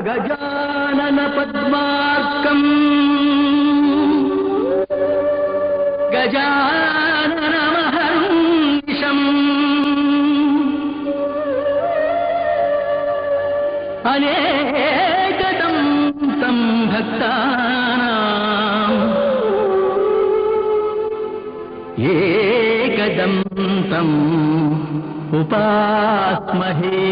गजानन पद्मार्कम् गजाननमहर्निशम् अनेकदं तं भक्तानाम् एकदं तम् उपास्महे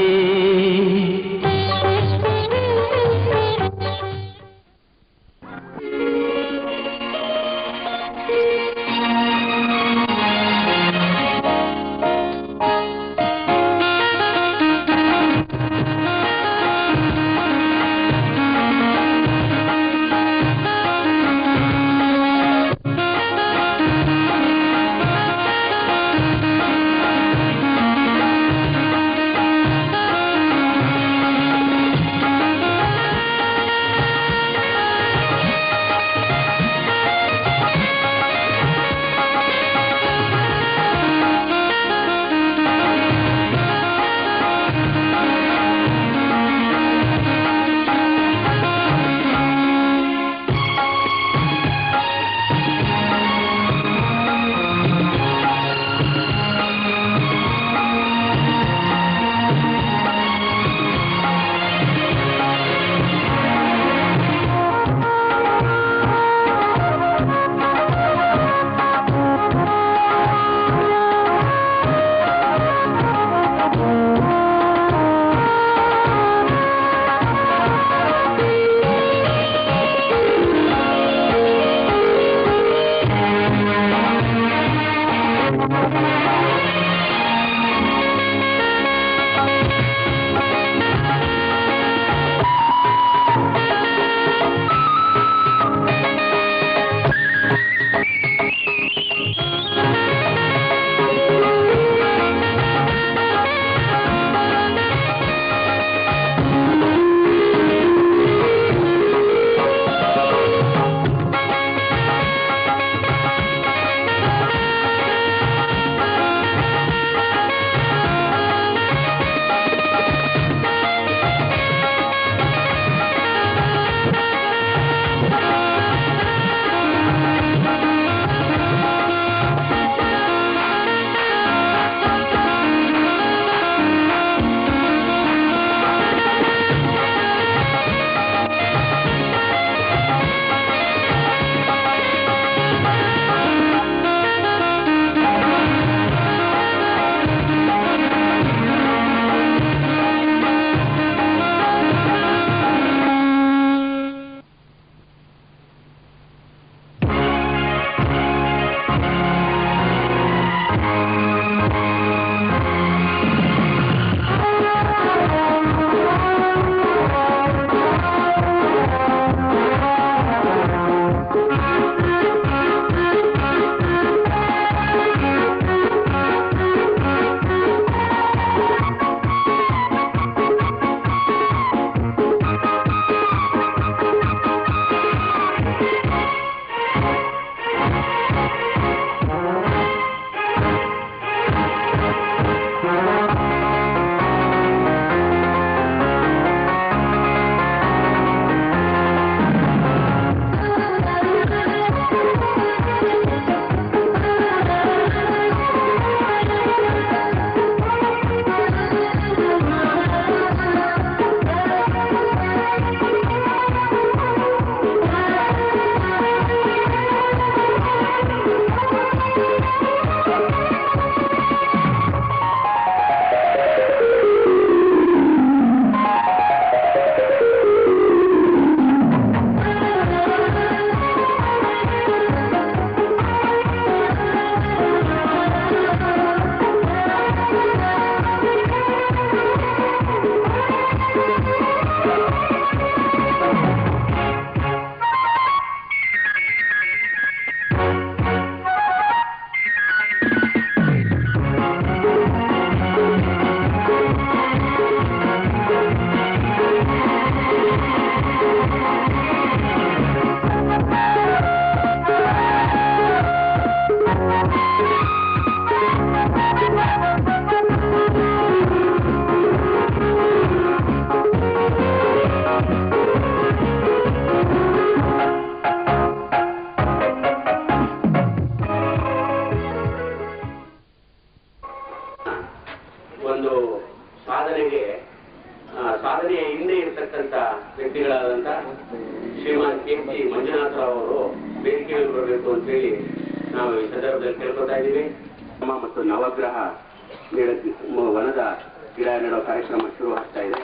ಆಗಿರ್ತಕ್ಕಂಥ ವ್ಯಕ್ತಿಗಳಾದಂಥ ಶ್ರೀಮಾನ್ ಕೆ ಜಿ ಮಂಜುನಾಥರಾವ್ ಅವರು ವೇದಿಕೆಯಲ್ಲಿ ಬರಬೇಕು ಅಂತ ಹೇಳಿ ನಾವು ಈ ಸಂದರ್ಭದಲ್ಲಿ ಕೇಳ್ಕೊತಾ ಇದ್ದೀವಿ ನಮ್ಮ ಮತ್ತು ನವಗ್ರಹ ಗಿಡ ವನದ ಗಿಡ ನೆಡೋ ಕಾರ್ಯಕ್ರಮ ಶುರು ಆಗ್ತಾ ಇದೆ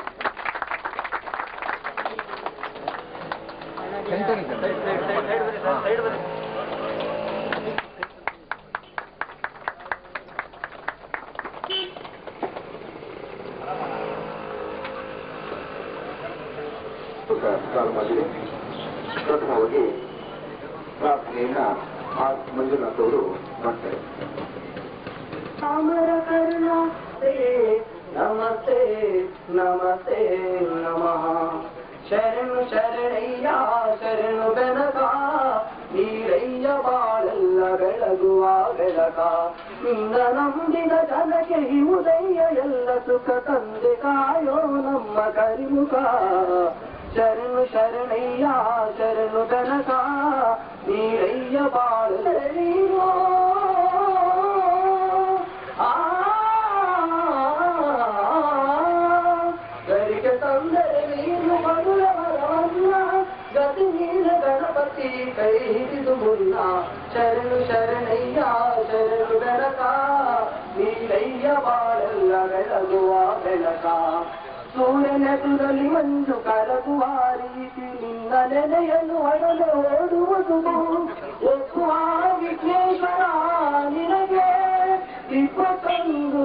ಪ್ರಾರಂಭವಾಗಿದೆ ಪ್ರಥಮವಾಗಿ ಪ್ರಾರ್ಥನೆಯನ್ನ ಆರ್ ಮಂಜುನಾಥ್ ಅವರು ಮಾಡ್ತಾರೆ ಅಮರ ಕರುಣಾತೆ ನಮಸ್ತೆ ನಮಸ್ತೆ ನಮಃ ಶರಣು ಶರಣಯ್ಯ ಶರಣು ಬೆನಕ ನೀರಯ್ಯ ಬಾಳೆಲ್ಲ ಬೆಳಗುವ ಬೆಳಕ ನಿನ್ನ ನಂಬಿದ ಜನಕ್ಕೆ ಈ ಉದಯ ಎಲ್ಲ ಸುಖ ತಂದೆ ಕಾಯೋ ನಮ್ಮ ಕರಿಮುಖ ಶರಣು ಶರಣಯ್ಯ ಶರಣು ಬೆನಕ ನೀರಯ್ಯ ಬಾಳೆಲ್ಲೋ ಗರಿಗೆ ತಂದರೆ ನೀನು ಮಧುರವರವನ್ನ ಗತಿ ನೀನ ಗಣಪತಿ ಕೈ ಹಿಡಿದು ಮುನ್ನ ಶರಣು ಶರಣಯ್ಯ ಶರಣು ಬೆಳಕ ನೀಲಯ್ಯ ಬಾಳೆಲ್ಲ ಬೆಳಗುವ ಬೆಳಕ ಸೂರ್ಯನೆದುರಲ್ಲಿ ಮಂಜು ಕರಗುವ ರೀತಿ ನಿನ್ನ ನೆನೆಯನ್ನು ಒಡನೆ ಓಡುವುದು ಒಪ್ಪುವ ವಿಘ್ನೇಶ್ವರ ನಿನಗೆ ಇಪ್ಪತ್ತೊಂದು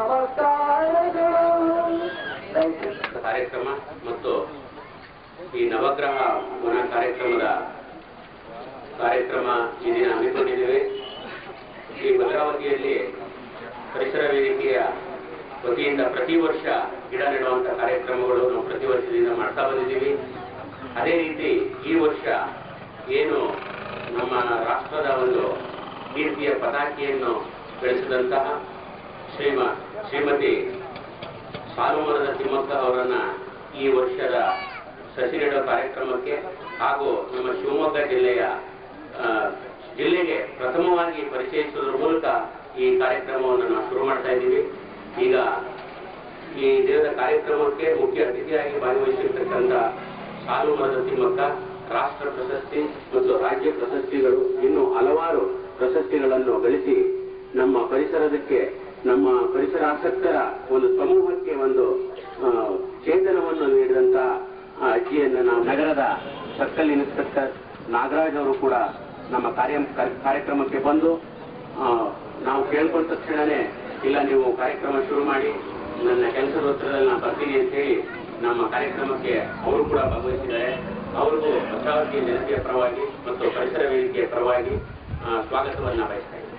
ನಮಸ್ಕಾರಗಳು ಥ್ಯಾಂಕ್ ಯು ಕಾರ್ಯಕ್ರಮ ಮತ್ತು ಈ ನವಗ್ರಹ ವನ ಕಾರ್ಯಕ್ರಮದ ಕಾರ್ಯಕ್ರಮ ಈ ದಿನ ಹಮ್ಮಿಕೊಂಡಿದ್ದೇವೆ ಈ ಭದ್ರಾವತಿಯಲ್ಲಿ ಪರಿಸರ ವೇದಿಕೆಯ ವತಿಯಿಂದ ಪ್ರತಿ ವರ್ಷ ಗಿಡ ನೆಡುವಂಥ ಕಾರ್ಯಕ್ರಮಗಳು ನಾವು ಪ್ರತಿ ವರ್ಷದಿಂದ ಮಾಡ್ತಾ ಬಂದಿದ್ದೀವಿ ಅದೇ ರೀತಿ ಈ ವರ್ಷ ಏನು ನಮ್ಮ ರಾಷ್ಟ್ರದ ಒಂದು ಕೀರ್ತಿಯ ಪತಾಕಿಯನ್ನು ಬೆಳೆಸಿದಂತಹ ಶ್ರೀಮ ಶ್ರೀಮತಿ ಸಾಲುಮರದ ತಿಮ್ಮಕ್ಕ ಅವರನ್ನ ಈ ವರ್ಷದ ಸಸಿ ನೆಡುವ ಕಾರ್ಯಕ್ರಮಕ್ಕೆ ಹಾಗೂ ನಮ್ಮ ಶಿವಮೊಗ್ಗ ಜಿಲ್ಲೆಯ ಆ, ಜಿಲ್ಲೆಗೆ ಪ್ರಥಮವಾಗಿ ಪರಿಚಯಿಸುವುದರ ಮೂಲಕ ಈ ಕಾರ್ಯಕ್ರಮವನ್ನು ನಾವು ಶುರು ಮಾಡ್ತಾ ಇದ್ದೀವಿ ಈಗ ಈ ದಿನದ ಕಾರ್ಯಕ್ರಮಕ್ಕೆ ಮುಖ್ಯ ಅತಿಥಿಯಾಗಿ ಭಾಗವಹಿಸಿರ್ತಕ್ಕಂಥ ಸಾಲು ಮರದ ತಿಮ್ಮಕ್ಕ ರಾಷ್ಟ್ರ ಪ್ರಶಸ್ತಿ ಮತ್ತು ರಾಜ್ಯ ಪ್ರಶಸ್ತಿಗಳು ಇನ್ನು ಹಲವಾರು ಪ್ರಶಸ್ತಿಗಳನ್ನು ಗಳಿಸಿ ನಮ್ಮ ಪರಿಸರದಕ್ಕೆ ನಮ್ಮ ಪರಿಸರ ಆಸಕ್ತರ ಒಂದು ಸಮೂಹಕ್ಕೆ ಒಂದು ಆ, ಚೇತನವನ್ನು ನೀಡಿದಂತ ಆ ಅಜ್ಜಿಯನ್ನು ನಾವು ನಗರದ ಸರ್ಕಲ್ ಇನ್ಸ್ಪೆಕ್ಟರ್ ನಾಗರಾಜ್ ಅವರು ಕೂಡ ನಮ್ಮ ಕಾರ್ಯ ಕಾರ್ಯಕ್ರಮಕ್ಕೆ ಬಂದು ಆ, ನಾವು ಕೇಳ್ಕೊಂಡ ತಕ್ಷಣನೇ ಇಲ್ಲ ನೀವು ಕಾರ್ಯಕ್ರಮ ಶುರು ಮಾಡಿ ನನ್ನ ಕೆಲಸದ ಒತ್ತಡದಲ್ಲಿ ನಾನು ಬರ್ತೀನಿ ಅಂತ ಹೇಳಿ ನಮ್ಮ ಕಾರ್ಯಕ್ರಮಕ್ಕೆ ಅವರು ಕೂಡ ಭಾಗವಹಿಸಿದ್ದಾರೆ ಅವ್ರಿಗೂ ಭದ್ರಾವತಿ ಜನತೆಯ ಪರವಾಗಿ ಮತ್ತು ಪರಿಸರ ವೇದಿಕೆಯ ಪರವಾಗಿ ಆ, ಸ್ವಾಗತವನ್ನ ಬಯಸ್ತಾ ಇದ್ದೀನಿ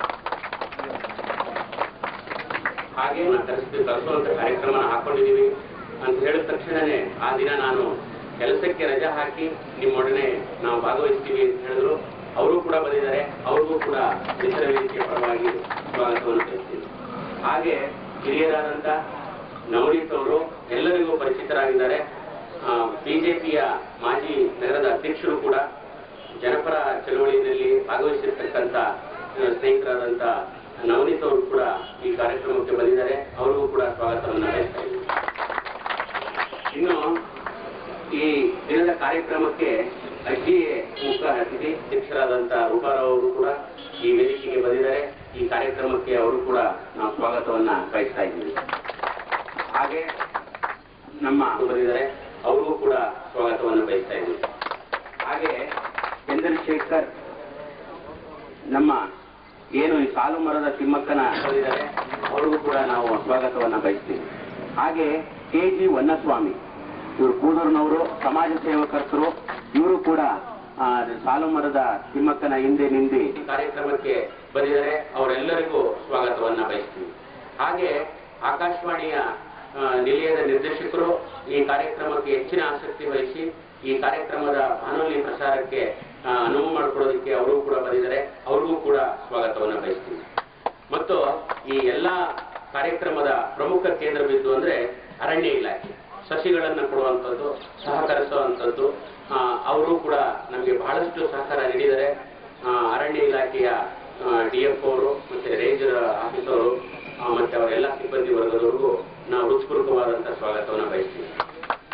ಹಾಗೆ ನಾವು ಕರೆಸ್ತೀವಿ ಕರೆಸುವಂತ ಕಾರ್ಯಕ್ರಮನ ಹಾಕೊಂಡಿದ್ದೀವಿ ಅಂತ ಹೇಳಿದ ತಕ್ಷಣನೇ ಆ ದಿನ ನಾನು ಕೆಲಸಕ್ಕೆ ರಜೆ ಹಾಕಿ ನಿಮ್ಮೊಡನೆ ನಾವು ಭಾಗವಹಿಸ್ತೀವಿ ಅಂತ ಹೇಳಿದ್ರು ಅವರು ಕೂಡ ಬಂದಿದ್ದಾರೆ ಅವ್ರಿಗೂ ಕೂಡ ಪರಿಸರ ವೇದಿಕೆಯ ಪರವಾಗಿ ಸ್ವಾಗತವನ್ನು ತಿಳಿಸ್ತೀನಿ ಹಾಗೆ ಹಿರಿಯರಾದಂಥ ನವನೀತ್ ಅವರು ಎಲ್ಲರಿಗೂ ಪರಿಚಿತರಾಗಿದ್ದಾರೆ ಬಿಜೆಪಿಯ ಮಾಜಿ ನಗರದ ಅಧ್ಯಕ್ಷರು ಕೂಡ ಜನಪರ ಚಳವಳಿಯಲ್ಲಿ ಭಾಗವಹಿಸಿರ್ತಕ್ಕಂಥ ಆ, ಸ್ನೇಹಿತರಾದಂಥ ನವನೀತ್ ಅವರು ಕೂಡ ಈ ಕಾರ್ಯಕ್ರಮಕ್ಕೆ ಬಂದಿದ್ದಾರೆ ಅವರಿಗೂ ಕೂಡ ಸ್ವಾಗತವನ್ನು ಬಯಸ್ತಾ ಇದ್ದೀನಿ ಇನ್ನು ಈ ದಿನದ ಕಾರ್ಯಕ್ರಮಕ್ಕೆ ಅಜ್ಜಿಯೇ ಮುಖ್ಯ ಅತಿಥಿ ಅಧ್ಯಕ್ಷರಾದಂಥ ರೂಪಾರಾವ್ ಅವರು ಕೂಡ ಈ ವೇದಿಕೆಗೆ ಬಂದಿದ್ದಾರೆ ಈ ಕಾರ್ಯಕ್ರಮಕ್ಕೆ ಅವರು ಕೂಡ ನಾವು ಸ್ವಾಗತವನ್ನ ಬಯಸ್ತಾ ಇದ್ದೀವಿ ಹಾಗೆ ನಮ್ಮ ಬಂದಿದ್ದಾರೆ ಅವ್ರಿಗೂ ಕೂಡ ಸ್ವಾಗತವನ್ನು ಬಯಸ್ತಾ ಇದ್ದೀವಿ ಹಾಗೆ ಚಂದ್ರಶೇಖರ್ ನಮ್ಮ ಏನು ಈ ಸಾಲು ಮರದ ತಿಮ್ಮಕ್ಕನ ಬಂದಿದ್ದಾರೆ ಅವ್ರಿಗೂ ಕೂಡ ನಾವು ಸ್ವಾಗತವನ್ನ ಬಯಸ್ತೀವಿ ಹಾಗೆ ಕೆ ಜಿ ವನ್ನಸ್ವಾಮಿ ಇವರು ಕೂದೂರಿನವರು ಸಮಾಜ ಸೇವಕರ್ತರು ಇವರು ಕೂಡ ಆ, ಸಾಲು ಮರದ ತಿಮ್ಮಕ್ಕನ ಹಿಂದೆ ನಿಂದಿ ಕಾರ್ಯಕ್ರಮಕ್ಕೆ ಬಂದಿದ್ದಾರೆ ಅವರೆಲ್ಲರಿಗೂ ಸ್ವಾಗತವನ್ನ ಬಯಸ್ತೀವಿ ಹಾಗೆ ಆಕಾಶವಾಣಿಯ ಆ, ನಿಲಯದ ನಿರ್ದೇಶಕರು ಈ ಕಾರ್ಯಕ್ರಮಕ್ಕೆ ಹೆಚ್ಚಿನ ಆಸಕ್ತಿ ವಹಿಸಿ ಈ ಕಾರ್ಯಕ್ರಮದ ಬಾನುಲಿ ಪ್ರಸಾರಕ್ಕೆ ಆ, ಅನುವು ಮಾಡಿಕೊಡೋದಕ್ಕೆ ಅವರು ಕೂಡ ಬಂದಿದ್ದಾರೆ ಅವ್ರಿಗೂ ಕೂಡ ಸ್ವಾಗತವನ್ನು ಬಯಸ್ತೀವಿ ಮತ್ತು ಈ ಎಲ್ಲ ಕಾರ್ಯಕ್ರಮದ ಪ್ರಮುಖ ಕೇಂದ್ರ ಬಿಂದು ಅಂದ್ರೆ ಅರಣ್ಯ ಇಲಾಖೆ ಸಸಿಗಳನ್ನು ಕೊಡುವಂಥದ್ದು ಸಹಕರಿಸುವಂಥದ್ದು ಆ, ಅವರು ಕೂಡ ನಮಗೆ ಬಹಳಷ್ಟು ಸಹಕಾರ ನೀಡಿದ್ದಾರೆ ಆ, ಅರಣ್ಯ ಇಲಾಖೆಯ ಡಿ ಎಫ್ ಅವರು ಮತ್ತೆ ರೇಂಜರ್ ಆಫೀಸರು ಮತ್ತೆ ಅವರ ಎಲ್ಲ ಸಿಬ್ಬಂದಿ ವರ್ಗದವರಿಗೂ ನಾವು ಹೃತ್ಪೂರ್ವಕವಾದಂತಹ ಸ್ವಾಗತವನ್ನು ಬಯಸ್ತೀವಿ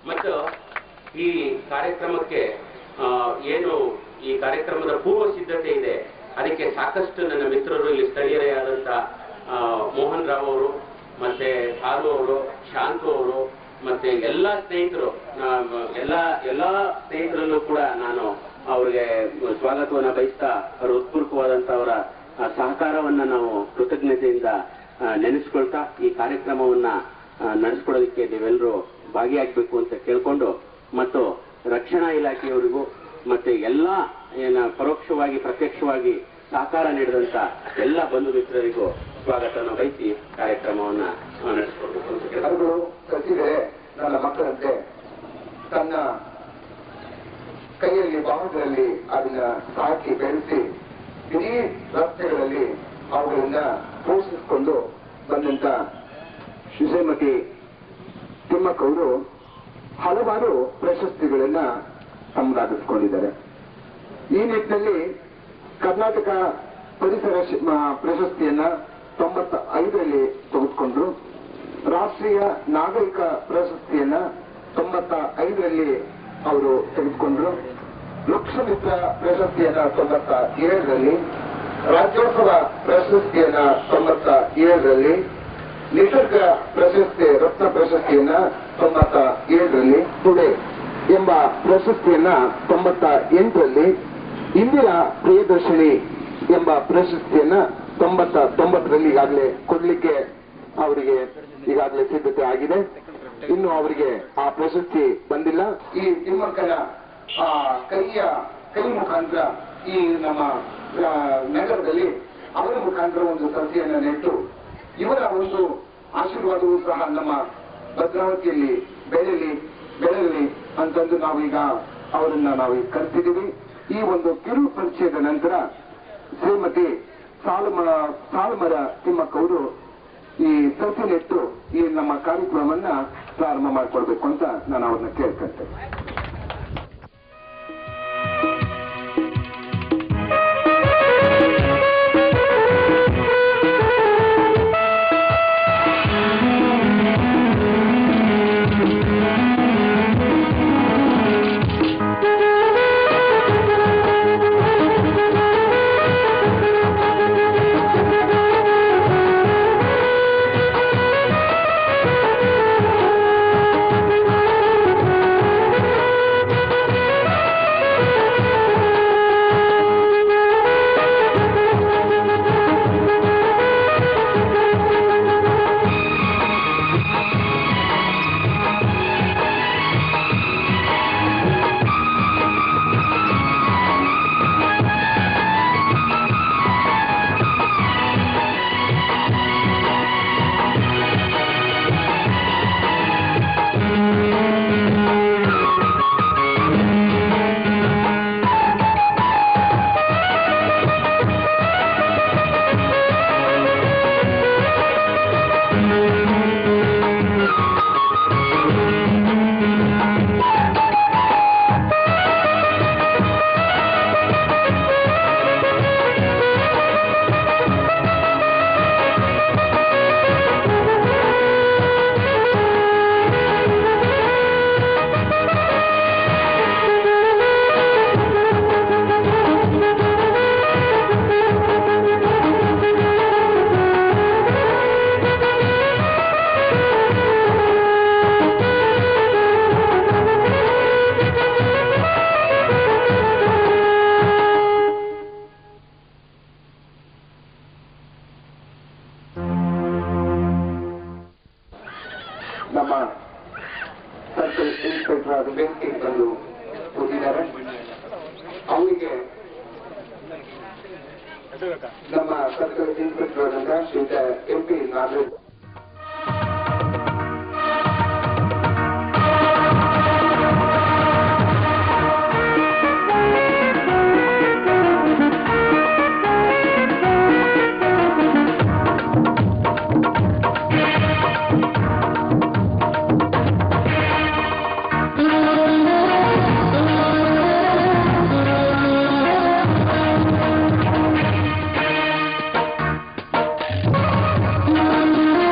ಮತ್ತು ಈ ಕಾರ್ಯಕ್ರಮಕ್ಕೆ ಆ, ಏನು ಈ ಕಾರ್ಯಕ್ರಮದ ಪೂರ್ವ ಸಿದ್ಧತೆ ಇದೆ ಅದಕ್ಕೆ ಸಾಕಷ್ಟು ನನ್ನ ಮಿತ್ರರು ಇಲ್ಲಿ ಸ್ಥಳೀಯರೇ ಆದಂತ ಆ, ಮೋಹನ್ ರಾವ್ ಅವರು ಮತ್ತೆ ಸಾರು ಅವರು ಶಾಂತು ಅವರು ಮತ್ತೆ ಎಲ್ಲ ಸ್ನೇಹಿತರು ನಾ- ಎಲ್ಲ ಎಲ್ಲ ಸ್ನೇಹಿತರಲ್ಲೂ ಕೂಡ ನಾನು ಅವರಿಗೆ ಸ್ವಾಗತವನ್ನ ಬಯಸ್ತಾ ಅವರ ಉತ್ಪೂರ್ವಕವಾದಂತ ಅವರ ಆ, ಸಹಕಾರವನ್ನ ನಾವು ಕೃತಜ್ಞತೆಯಿಂದ ಆ, ನೆನೆಸ್ಕೊಳ್ತಾ ಈ ಕಾರ್ಯಕ್ರಮವನ್ನ ಆ, ನಡೆಸ್ಕೊಡೋದಕ್ಕೆ ನೀವೆಲ್ಲರೂ ಭಾಗಿಯಾಗಬೇಕು ಅಂತ ಕೇಳ್ಕೊಂಡು ಮತ್ತು ರಕ್ಷಣಾ ಇಲಾಖೆಯವರಿಗೂ ಮತ್ತೆ ಎಲ್ಲ ಏನ ಪರೋಕ್ಷವಾಗಿ ಪ್ರತ್ಯಕ್ಷವಾಗಿ ಸಹಕಾರ ನೀಡಿದಂತ ಎಲ್ಲ ಬಂಧು ಮಿತ್ರರಿಗೂ ಸ್ವಾಗತವನ್ನು ಬಯಸಿ ಕಾರ್ಯಕ್ರಮವನ್ನ ಆ, ನಡೆಸ್ಕೊಡ್ಬೇಕು ಅಂತ ಕೇಳ್ತೀನಿ. ಮರಗಳು ಕಸಿದರೆ ನನ್ನ ಮಕ್ಕಳಂತೆ ತನ್ನ ಕೈಯಲ್ಲಿ ಬಾಹುಗಳಲ್ಲಿ ಅದನ್ನ ಸಾಕಿ ಬೆಳೆಸಿ ಇಡೀ ರಸ್ತೆಗಳಲ್ಲಿ ಅವುಗಳನ್ನ ಪೋಷಿಸಿಕೊಂಡು ಬಂದಂತ ಶ್ರೀಮತಿ ತಿಮ್ಮಕ್ಕವರು ಹಲವಾರು ಪ್ರಶಸ್ತಿಗಳನ್ನ ಸಂಪಾದಿಸಿಕೊಂಡಿದ್ದಾರೆ ಈ ನಿಟ್ಟಿನಲ್ಲಿ ಕರ್ನಾಟಕ ಪರಿಸರ ಶಿ- ಮ- ಪ್ರಶಸ್ತಿಯನ್ನ ತೊಂಬತ್ತ ಐದರಲ್ಲಿ ತೆಗೆದುಕೊಂಡ್ರು ರಾಷ್ಟ್ರೀಯ ನಾಗರಿಕ ಪ್ರಶಸ್ತಿಯನ್ನ ತೊಂಬತ್ತ ಐದರಲ್ಲಿ ಅವರು ತೆಗೆದುಕೊಂಡ್ರು ವೃಕ್ಷಮಿತ್ರ ಪ್ರಶಸ್ತಿಯನ್ನ ತೊಂಬತ್ತ ಏಳರಲ್ಲಿ ರಾಜ್ಯೋತ್ಸವ ಪ್ರಶಸ್ತಿಯನ್ನ ತೊಂಬತ್ತ ಏಳರಲ್ಲಿ ನಿಸರ್ಗ ಪ್ರಶಸ್ತಿ ರತ್ನ ಪ್ರಶಸ್ತಿಯನ್ನ ತೊಂಬತ್ತ ಏಳರಲ್ಲಿ ಟುಡೇ ಎಂಬ ಪ್ರಶಸ್ತಿಯನ್ನ ತೊಂಬತ್ತ ಎಂಟರಲ್ಲಿ ಇಂದಿರಾ ಪ್ರಿಯದರ್ಶಿನಿ ಎಂಬ ಪ್ರಶಸ್ತಿಯನ್ನ ತೊಂಬತ್ತ ತೊಂಬತ್ತರಲ್ಲಿ ಈಗಾಗಲೇ ಕೊಡ್ಲಿಕ್ಕೆ ಅವರಿಗೆ ಈಗಾಗಲೇ ಸಿದ್ಧತೆ ಆಗಿದೆ ಇನ್ನು ಅವರಿಗೆ ಆ ಪ್ರಶಸ್ತಿ ಬಂದಿಲ್ಲ ಈ ತಿಮ್ಮಕ್ಕನ ಆ ಕೈಯ ಕೈ ಮುಖಾಂತರ ಈ ನಮ್ಮ ಆ, ನಗರದಲ್ಲಿ ಅವರ ಮುಖಾಂತರ ಒಂದು ಸಸಿಯನ್ನ ನೆಟ್ಟು ಇವರ ಒಂದು ಆಶೀರ್ವಾದವೂ ಸಹ ನಮ್ಮ ಭದ್ರಾವತಿಯಲ್ಲಿ ಬೆಳೆಯಲಿ ಬೆಳೆಯಲಿ ಅಂತಂದು ನಾವೀಗ ಅವರನ್ನ ನಾವು ಕರೆಸಿದ್ದೀವಿ ಈ ಒಂದು ಕಿರು ಪರಿಚಯದ ನಂತರ ಶ್ರೀಮತಿ ಸಾಲುಮರ ಸಾಲುಮರ ತಿಮ್ಮಕ್ಕವರು ಈ ಸಸಿ ನೆಟ್ಟು ಈ ನಮ್ಮ ಕಾರ್ಯಕ್ರಮವನ್ನ ಪ್ರಾರಂಭ ಮಾಡಿಕೊಡ್ಬೇಕು ಅಂತ ನಾನು ಅವ್ರನ್ನ ಕೇಳ್ಕೊಂತೇನೆ ನಮ್ಮ ಸರ್ಕಲ್ ಇನ್ಸ್ಪೆಕ್ಟರ್ ಆದ ವೆಂಕಿ ಬಂದು ಕೂತಿದ್ದಾರೆ ಅವರಿಗೆ ನಮ್ಮ ಸರ್ಕಲ್ ಇನ್ಸ್ಪೆಕ್ಟರ್ ಆದಂತಹ ಶ್ರೀಯುತ ಎಂ ಪಿ ನಾಗರಾಜ್ Thank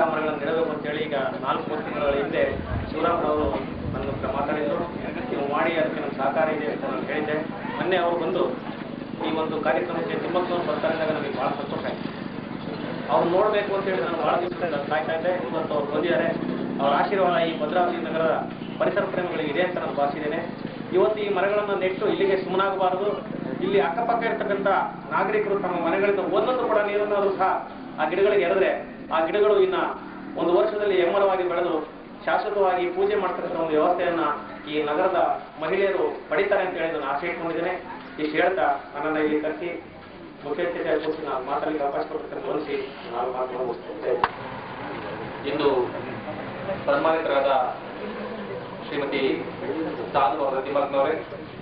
ಮರಗಳನ್ನು ನೆಡಬೇಕು ಅಂತೇಳಿ ಈಗ ನಾಲ್ಕು ಮೂರು ತಿಂಗಳ ಹಿಂದೆ ಶಿವರಾಮ್ರವರು ನನ್ನ ಹತ್ರ ಮಾತಾಡಿದರು ನೀವು ಮಾಡಿ ಅದಕ್ಕೆ ನಮ್ಮ ಸಹಕಾರ ಇದೆ ಅಂತ ನಾನು ಹೇಳಿದ್ದೆ ಮೊನ್ನೆ ಅವರು ಬಂದು ಈ ಒಂದು ಕಾರ್ಯಕ್ರಮಕ್ಕೆ ತಿಮ್ಮಕ್ಕನವ್ರು ಬರ್ತಾರೆ ಅಂದಾಗ ನಮಗೆ ಭಾಳ ಸಂತೋಷ ಆಯಿತು ಅವ್ರು ನೋಡಬೇಕು ಅಂತೇಳಿ ನಾನು ಭಾಳ ದಿವಸದಿಂದ ಕಾಯ್ತಾ ಇದ್ದೆ ಇವತ್ತು ಅವ್ರು ಬಂದಿದ್ದಾರೆ ಅವರ ಆಶೀರ್ವಾದ ಈ ಭದ್ರಾವತಿ ನಗರದ ಪರಿಸರ ಪ್ರೇಮಿಗಳಿಗೆ ಇದೆ ಅಂತ ನಾನು ಭಾವಿಸಿದ್ದೇನೆ ಇವತ್ತು ಈ ಮರಗಳನ್ನು ನೆಟ್ಟು ಇಲ್ಲಿಗೆ ಸುಮ್ಮನಾಗಬಾರದು ಇಲ್ಲಿ ಅಕ್ಕಪಕ್ಕ ಇರ್ತಕ್ಕಂಥ ನಾಗರಿಕರು ತಮ್ಮ ಮನೆಗಳಿಂದ ಒಂದೊಂದು ಕೂಡ ನೀರನ್ನಾದರೂ ಸಹ ಆ ಗಿಡಗಳಿಗೆ ಎರೆದ್ರೆ ಆ ಗಿಡಗಳು ಇನ್ನ ಒಂದು ವರ್ಷದಲ್ಲಿ ಎಮ್ಮರವಾಗಿ ಬೆಳೆದು ಶಾಶ್ವತವಾಗಿ ಪೂಜೆ ಮಾಡ್ತಕ್ಕಂಥ ಒಂದು ವ್ಯವಸ್ಥೆಯನ್ನ ಈ ನಗರದ ಮಹಿಳೆಯರು ಪಡಿತಾರೆ ಅಂತ ಹೇಳಿ ನಾನು ಆಸೆ ಇಟ್ಕೊಂಡಿದ್ದೇನೆ ಇಷ್ಟು ಹೇಳ್ತಾ ನನ್ನನ್ನು ಇಲ್ಲಿ ಕರೆಸಿ ಮುಖ್ಯ ಅತಿಥಿಯಾಗಿ ಕೂರಿಸಿ ನಾನು ಮಾತಾಡಲಿಕ್ಕೆ ಅವಕಾಶ ಕೊಟ್ಟಿದ್ದನ್ನು ಗಮನಿಸಿ ನಾನು ಮಾತನ್ನು ಮುಗಿಸ್ತೇನೆ ಇಂದು ಸನ್ಮಾನಿತರಾದ ಶ್ರೀಮತಿ ಸಾಧು ಅವರ ತಿಮ್ಮಕ್ಕನವರೇ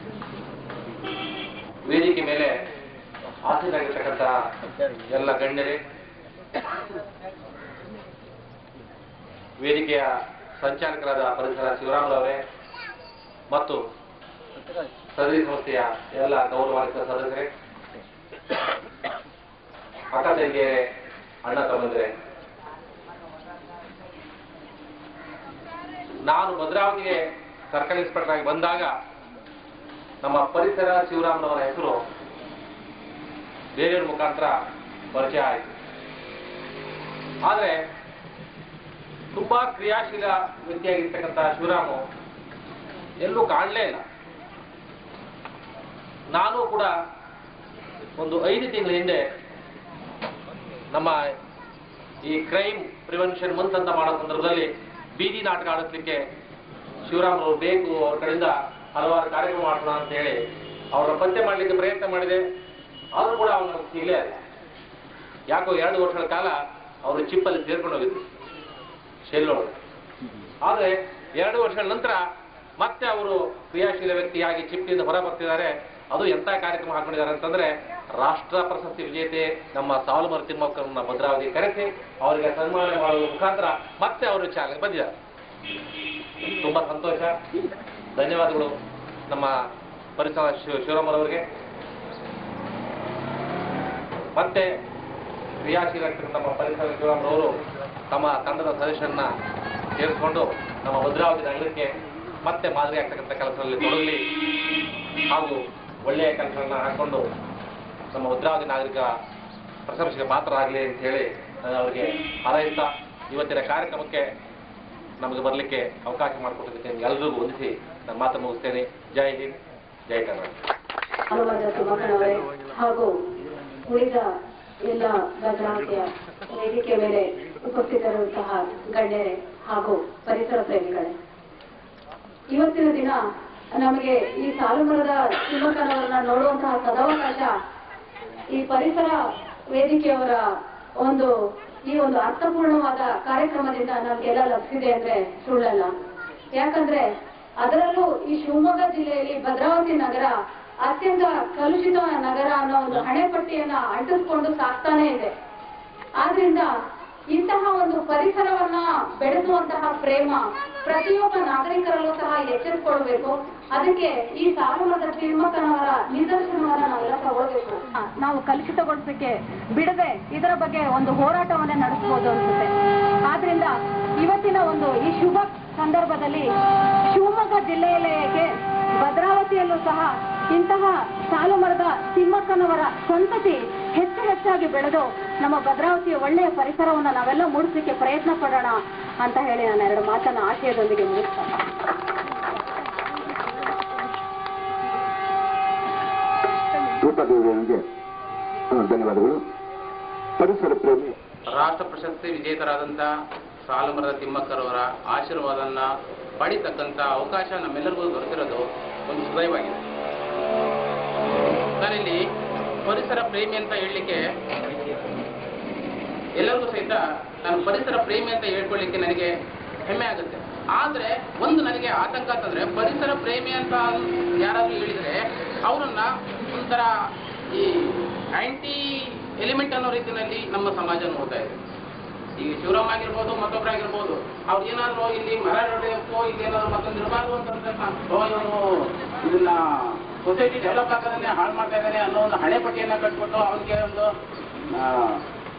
ವೇದಿಕೆ ಮೇಲೆ ಆಸೀನಾಗಿರ್ತಕ್ಕಂಥ ಎಲ್ಲ ಗಣ್ಯರೇ ವೇದಿಕೆಯ ಸಂಚಾಲಕರಾದ ಪರಿಸರ ಶಿವರಾಮರವರೇ ಮತ್ತು ಸದರಿ ಸಂಸ್ಥೆಯ ಎಲ್ಲ ಗೌರವಾನ್ವಿತ ಸದಸ್ಯರೇ ಅಕ್ಕ ತಂಗಿಯರೇ ಅಣ್ಣ ತಮ್ಮಂದಿರೇ ನಾನು ಭದ್ರಾವತಿಗೆ ಸರ್ಕಲ್ ಇನ್ಸ್ಪೆಕ್ಟರ್ ಆಗಿ ಬಂದಾಗ ನಮ್ಮ ಪರಿಸರ ಶಿವರಾಮನವರ ಹೆಸರು ಬೇರೆಯವ್ರ ಮುಖಾಂತರ ಪರಿಚಯ ಆಯಿತು ಆದರೆ ತುಂಬಾ ಕ್ರಿಯಾಶೀಲ ವ್ಯಕ್ತಿಯಾಗಿರ್ತಕ್ಕಂಥ ಶಿವರಾಮು ಎಲ್ಲೂ ಕಾಣಲೇ ಇಲ್ಲ ನಾನು ಕೂಡ ಒಂದು ಐದು ತಿಂಗಳ ಹಿಂದೆ ನಮ್ಮ ಈ ಕ್ರೈಮ್ ಪ್ರಿವೆನ್ಷನ್ ಮಂತ್ ಅಂತ ಮಾಡೋ ಸಂದರ್ಭದಲ್ಲಿ ಬೀದಿ ನಾಟಕ ಆಡಿಸ್ಲಿಕ್ಕೆ ಶಿವರಾಮರವರು ಬೇಕು ಅವ್ರ ಕಡೆಯಿಂದ ಹಲವಾರು ಕಾರ್ಯಕ್ರಮ ಮಾಡೋಣ ಅಂತ ಹೇಳಿ ಅವರ ಪತ್ತೆ ಮಾಡಲಿಕ್ಕೆ ಪ್ರಯತ್ನ ಮಾಡಿದೆ ಆದರೂ ಕೂಡ ಅವನು ಸಿಗಲೇ ಇಲ್ಲ ಯಾಕೋ ಎರಡು ವರ್ಷಗಳ ಕಾಲ ಅವರು ಚಿಪ್ಪಲ್ಲಿ ಸೇರ್ಕೊಂಡು ಹೋಗಿದ್ರು ಶೆಲ್ಲೊಳಗೆ ಆದರೆ ಎರಡು ವರ್ಷಗಳ ನಂತರ ಮತ್ತೆ ಅವರು ಕ್ರಿಯಾಶೀಲ ವ್ಯಕ್ತಿಯಾಗಿ ಚಿಪ್ಪಿನಿಂದ ಹೊರ ಬರ್ತಿದ್ದಾರೆ ಅದು ಎಂಥ ಕಾರ್ಯಕ್ರಮ ಹಾಕೊಂಡಿದ್ದಾರೆ ಅಂತಂದ್ರೆ ರಾಷ್ಟ್ರ ಪ್ರಶಸ್ತಿ ವಿಜೇತೆ ನಮ್ಮ ಸಾಲುಮರ ತಿಮ್ಮಕ್ಕರನ್ನ ಭದ್ರಾವತಿ ಕರೆಸಿ ಅವರಿಗೆ ಸನ್ಮಾನ ಮಾಡುವ ಮುಖಾಂತರ ಮತ್ತೆ ಅವರು ಚಾಲನೆ ಬಂದಿದ್ದಾರೆ ತುಂಬಾ ಸಂತೋಷ ಧನ್ಯವಾದಗಳು ನಮ್ಮ ಪರಿಸರ ಶಿವ ಶಿವರಾಮರವರಿಗೆ ಮತ್ತೆ ಕ್ರಿಯಾಶೀಲ ನಮ್ಮ ಪರಿಸರ ಶಿವರಾಮರವರು ತಮ್ಮ ತಂಡದ ಸದಸ್ಯರನ್ನ ಸೇರಿಸಿಕೊಂಡು ನಮ್ಮ ಭದ್ರಾವತಿ ನಗರಕ್ಕೆ ಮತ್ತೆ ಮಾದರಿ ಆಗ್ತಕ್ಕಂಥ ಕೆಲಸದಲ್ಲಿ ತೊಡಗಲಿ ಹಾಗೂ ಒಳ್ಳೆಯ ಕೆಲಸಗಳನ್ನ ಹಾಕೊಂಡು ನಮ್ಮ ಭದ್ರಾವತಿ ನಾಗರಿಕ ಪ್ರಶಂಸೆಗೆ ಪಾತ್ರರಾಗಲಿ ಅಂತ ಹೇಳಿ ನಾನು ಅವರಿಗೆ ಹಾರೈಸ್ತಾ ಇವತ್ತಿನ ಕಾರ್ಯಕ್ರಮಕ್ಕೆ ನಮಗೆ ಬರಲಿಕ್ಕೆ ಅವಕಾಶ ಮಾಡಿಕೊಟ್ಟಿದ್ದಕ್ಕೆ ಎಲ್ಲರಿಗೂ ವಂದಿಸಿ ನನ್ನ ಮಾತನ್ನು ಮುಗಿಸ್ತೇನೆ ಜೈ ಹಿಂದ್ ಜೈ ಕರ್ನಾಟಕ ಹನುಮಂತ ತಿಮ್ಮಕ್ಕನವರೇ ಹಾಗೂ ಉಳಿದ ಎಲ್ಲ ಭದ್ರಾವತಿಯ ವೇದಿಕೆ ಮೇಲೆ ಉಪಸ್ಥಿತರಿರುವಂತಹ ಗಣ್ಯರೇ ಹಾಗೂ ಪರಿಸರ ಪ್ರೇಮಿಗಳೇ ಇವತ್ತಿನ ದಿನ ನಮಗೆ ಈ ಸಾಲುಮರದ ತಿಮ್ಮಕ್ಕನವರನ್ನ ನೋಡುವಂತಹ ಸದಾವಕಾಶ ಈ ಪರಿಸರ ವೇದಿಕೆಯವರ ಒಂದು ಈ ಒಂದು ಅರ್ಥಪೂರ್ಣವಾದ ಕಾರ್ಯಕ್ರಮದಿಂದ ನಮ್ಗೆಲ್ಲ ಲಭಿಸಿದೆ ಅಂದ್ರೆ ಸುಳ್ಳಲ್ಲ ಯಾಕಂದ್ರೆ ಅದರಲ್ಲೂ ಈ ಶಿವಮೊಗ್ಗ ಜಿಲ್ಲೆಯಲ್ಲಿ ಭದ್ರಾವತಿ ನಗರ ಅತ್ಯಂತ ಕಲುಷಿತ ನಗರ ಅನ್ನೋ ಒಂದು ಹಣೆಪಟ್ಟಿಯನ್ನ ಅಂಟಿಸ್ಕೊಂಡು ಸಾಕ್ತಾನೆ ಇದೆ ಆದ್ರಿಂದ ಇಂತಹ ಒಂದು ಪರಿಸರವನ್ನ ಬೆಳೆಸುವಂತಹ ಪ್ರೇಮ ಪ್ರತಿಯೊಬ್ಬ ನಾಗರಿಕರಲ್ಲೂ ಸಹ ಎಚ್ಚರಿಸಿಕೊಳ್ಬೇಕು ಅದಕ್ಕೆ ಈ ಸಾಲುಮರದ ತಿಮ್ಮಕ್ಕನವರ ನಿದರ್ಶನವನ್ನ ನಾವೆಲ್ಲ ತಗೊಳ್ಬೇಕು ನಾವು ಕಲುಷಿತಗೊಳಿಸಕ್ಕೆ ಬಿಡದೆ ಇದರ ಬಗ್ಗೆ ಒಂದು ಹೋರಾಟವನ್ನ ನಡೆಸಬಹುದು ಅನ್ಸುತ್ತೆ ಆದ್ರಿಂದ ಇವತ್ತಿನ ಒಂದು ಈ ಶುಭ ಸಂದರ್ಭದಲ್ಲಿ ಶಿವಮೊಗ್ಗ ಜಿಲ್ಲೆಯಲ್ಲಿಗೆ ಭದ್ರಾವತಿಯಲ್ಲೂ ಸಹ ಇಂತಹ ಸಾಲು ಮರದ ತಿಮ್ಮಕ್ಕನವರ ಸಂತತಿ ಹೆಚ್ಚು ಹೆಚ್ಚಾಗಿ ಬೆಳೆದು ನಮ್ಮ ಭದ್ರಾವತಿಯ ಒಳ್ಳೆಯ ಪರಿಸರವನ್ನು ನಾವೆಲ್ಲ ಮೂಡಿಸಲಿಕ್ಕೆ ಪ್ರಯತ್ನ ಪಡೋಣ ಅಂತ ಹೇಳಿ ನಾನು ಎರಡು ಮಾತನ್ನ ಆಶಯದೊಂದಿಗೆ ಮುಗಿಸ್ತೇನೆ ರೂಪದೇವಿಯವರಿಗೆ ಧನ್ಯವಾದಗಳು ಪರಿಸರ ಪ್ರೇಮಿ ರಾಷ್ಟ್ರ ಪ್ರಶಸ್ತಿ ವಿಜೇತರಾದಂಥ ಸಾಲುಮರದ ತಿಮ್ಮಕ್ಕರವರ ಆಶೀರ್ವಾದನ್ನ ಪಡಿತಕ್ಕಂಥ ಅವಕಾಶ ನಮ್ಮೆಲ್ಲರಿಗೂ ದೊರೆತಿರೋದು ಒಂದು ಸುದಯವಾಗಿದೆ ನಾನಿಲ್ಲಿ ಪರಿಸರ ಪ್ರೇಮಿ ಅಂತ ಹೇಳಲಿಕ್ಕೆ ಎಲ್ಲರಿಗೂ ಸಹಿತ ನಾನು ಪರಿಸರ ಪ್ರೇಮಿ ಅಂತ ಹೇಳ್ಕೊಳ್ಳಿಕ್ಕೆ ನನಗೆ ಹೆಮ್ಮೆ ಆಗುತ್ತೆ ಆದರೆ ಒಂದು ನನಗೆ ಆತಂಕ ಅಂತಂದ್ರೆ ಪರಿಸರ ಪ್ರೇಮಿ ಅಂತ ಯಾರಾದರೂ ಹೇಳಿದರೆ ಅವರನ್ನ ಒಂಥರ ಈ ಆಂಟಿ ಎಲಿಮೆಂಟ್ ಅನ್ನೋ ರೀತಿಯಲ್ಲಿ ನಮ್ಮ ಸಮಾಜ ನೋಡ್ತಾ ಇದೆ ಈಗ ಶಿವರಾಮ್ ಆಗಿರ್ಬೋದು ಮತ್ತೊಬ್ಬರಾಗಿರ್ಬೋದು ಅವ್ರು ಏನಾದ್ರು ಇಲ್ಲಿ ಮರ ನೆಡಬೇಕು ಇಲ್ಲಿ ಏನಾದ್ರು ಮತ್ತೊಂದು ಇರಬಾರ್ದು ಅಂತಂದ್ರೆ ಓ ಇವನು ಇದನ್ನ ಸೊಸೈಟಿ ಡೆವಲಪ್ ಆಗೋದನ್ನೇ ಹಾಳು ಮಾಡ್ತಾ ಇದ್ದಾನೆ ಅನ್ನೋ ಒಂದು ಹಣೆ ಪಟ್ಟಿಯನ್ನ ಕಟ್ಬಿಟ್ಟು ಅವನಿಗೆ ಒಂದು ಆ,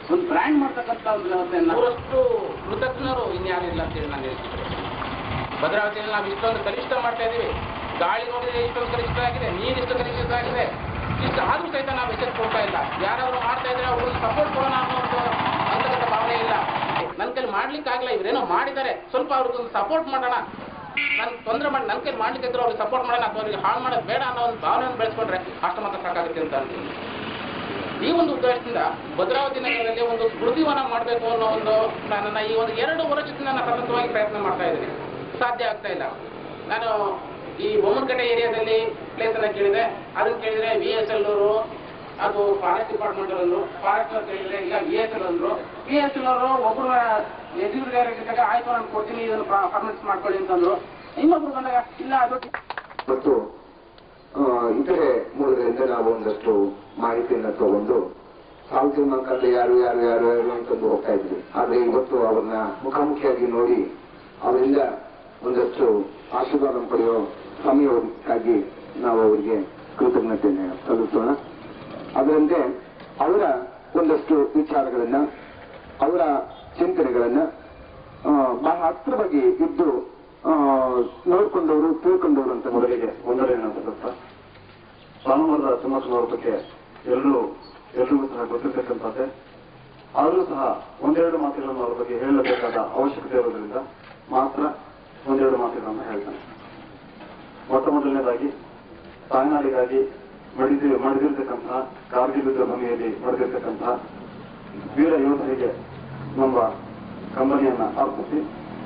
ಒಂದು ಬ್ರ್ಯಾಂಡ್ ಮಾಡ್ತಕ್ಕಂಥ ಒಂದು ವ್ಯವಸ್ಥೆಯನ್ನ ಅವರಷ್ಟು ಕೃತಜ್ಞರು ಇನ್ಯಾರಿಲ್ಲ ಅಂತೇಳಿ ನಾನು ಹೇಳ್ತೀನಿ ಭದ್ರಾವತಿಯಲ್ಲಿ ನಾವು ಇಷ್ಟೊಂದು ಕನಿಷ್ಠ ಮಾಡ್ತಾ ಇದ್ದೀವಿ ಗಾಳಿ ನೋಡಿದ್ರೆ ಇಷ್ಟೊಂದು ಕನಿಷ್ಠ ಆಗಿದೆ ನೀರು ಇಷ್ಟು ಕನಿಷ್ಠ ಆಗಿದೆ ಇಷ್ಟು ಆದ್ರೂ ಸಹಿತ ನಾವು ಎಚ್ಚರಿಕೆ ಕೊಡ್ತಾ ಇಲ್ಲ ಯಾರಾದರೂ ಮಾಡ್ತಾ ಇದ್ರೆ ಅವ್ರಿಗೆ ಸಪೋರ್ಟ್ ಕೊಡೋಣ ಅನ್ನೋ ಒಂದು ಅಂತಕ್ಕಂಥ ಭಾವನೆ ಇಲ್ಲ ನನ್ನ ಕೈಲಿ ಮಾಡ್ಲಿಕ್ಕೆ ಆಗಲ್ಲ ಇವರೇನೋ ಮಾಡಿದ್ದಾರೆ ಸ್ವಲ್ಪ ಅವ್ರಿಗೊಂದು ಸಪೋರ್ಟ್ ಮಾಡೋಣ ನನ್ ತೊಂದರೆ ಮಾಡಿ ನನ್ನ ಕೈಲಿ ಮಾಡ್ಲಿಕ್ಕೆ ಇದ್ರೆ ಅವ್ರಿಗೆ ಸಪೋರ್ಟ್ ಮಾಡೋಣ ಅಥವಾ ಅವ್ರಿಗೆ ಹಾಳು ಮಾಡೋದು ಬೇಡ ಅನ್ನೋ ಒಂದು ಭಾವನೆಯನ್ನು ಬೆಳೆಸ್ಕೊಂಡ್ರೆ ಅಷ್ಟು ಮಾತ್ರ ಸಾಕಾಗುತ್ತೆ ಅಂತ ಅಂತೀನಿ ಈ ಒಂದು ಉದ್ದೇಶದಿಂದ ಭದ್ರಾವತಿ ನಗರದಲ್ಲಿ ಒಂದು ಸ್ಮೃತಿವನ ಮಾಡಬೇಕು ಅನ್ನೋ ಒಂದು ನನ್ನನ್ನ ಈ ಒಂದು ಎರಡು ವರ್ಷದಿಂದ ನಾನು ಸತತವಾಗಿ ಪ್ರಯತ್ನ ಮಾಡ್ತಾ ಇದ್ದೀನಿ ಸಾಧ್ಯ ಆಗ್ತಾ ಇಲ್ಲ ನಾನು ಈ ಬೊಮ್ಮನಕಟ್ಟೆ ಏರಿಯಾದಲ್ಲಿ ಪ್ಲೇಸ್ ಅನ್ನ ಕೇಳಿದೆ ಅದನ್ನ ಕೇಳಿದ್ರೆ ವಿ ಎಸ್ ಎಲ್ ಅವರು ಅದು ಫಾರೆಸ್ಟ್ ಡಿಪಾರ್ಟ್ಮೆಂಟ್ ಅಂದ್ರು ಫಾರೆಸ್ಟ್ ಕೇಳಿದ್ರೆ ಈಗ ವಿ ಎಸ್ ಎಲ್ ಅಂದ್ರು ಪಿ ಎಸ್ ಅವರು ಒಬ್ಬರು ಎದುರುಗಾರಿದ್ದಾಗ ಆಯ್ತು ನಾನು ಕೊಡ್ತೀನಿ ಇದನ್ನು ಪರ್ಮಿಟ್ಸ್ ಮಾಡ್ಕೊಳ್ಳಿ ಅಂತಂದ್ರು ಇನ್ನೊಬ್ರು ಬಂದಾಗ ಇಲ್ಲ ಅದು ಮತ್ತು ಆ, ಇತರೆ ಮೂಲಗಳಿಂದ ನಾವು ಒಂದಷ್ಟು ಮಾಹಿತಿಯನ್ನು ತಗೊಂಡು ಸಾರ್ವಜನಿಕರಲ್ಲಿ ಯಾರು ಯಾರು ಯಾರು ಯಾರು ಅಂತಂದು ಹೋಗ್ತಾ ಇದ್ವಿ ಆದ್ರೆ ಇವತ್ತು ಅವ್ರನ್ನ ಮುಖಾಮುಖಿಯಾಗಿ ನೋಡಿ ಅವರಿಂದ ಒಂದಷ್ಟು ಆಶೀರ್ವಾದ ಪಡೆಯೋ ಸಮಯಕ್ಕಾಗಿ ನಾವು ಅವರಿಗೆ ಕೃತಜ್ಞತೆಯನ್ನು ಸಲ್ಲಿಸೋಣ ಅದರಂತೆ ಅವರ ಒಂದಷ್ಟು ವಿಚಾರಗಳನ್ನ ಅವರ ಚಿಂತನೆಗಳನ್ನ ಆ, ಬಹಳ ಹತ್ತಿರವಾಗಿ ಇದ್ದು ಆ, ನೋಡ್ಕೊಂಡವರು ತಿಳ್ಕೊಂಡವರು ಅಂತ ಮೊದಲಿಗೆ ಒಂದನೇ ಅಂತ ಭಾನುವಾರದ ಚನ್ನಸ್ವಾಮಿ ಬಗ್ಗೆ ಎಲ್ಲರೂ ಎಲ್ರಿಗೂ ಸಹ ಗೊತ್ತಿರ್ತಕ್ಕಂಥದ್ದೇ ಆದರೂ ಸಹ ಒಂದೆರಡು ಮಾತುಗಳನ್ನು ಅವರ ಬಗ್ಗೆ ಹೇಳಬೇಕಾದ ಅವಶ್ಯಕತೆ ಇರೋದ್ರಿಂದ ಮಾತ್ರ ಒಂದೆರಡು ಮಾತುಗಳನ್ನು ಹೇಳ್ತಾನೆ ಮೊಟ್ಟ ಮೊದಲನೇದಾಗಿ ತಾಯ್ನಾಡಿಗಾಗಿ ಮಡಿದಿ ಮಡಿದಿರ್ತಕ್ಕಂತಹ ಕಾರ್ಗಿಲ್ ಯುದ್ಧ ಭೂಮಿಯಲ್ಲಿ ಮಡಿದಿರ್ತಕ್ಕಂತಹ ವೀರ ಯೋಧರಿಗೆ ನಮ್ಮ ಕಂಬನಿಯನ್ನ ಅರ್ಪಿಸಿ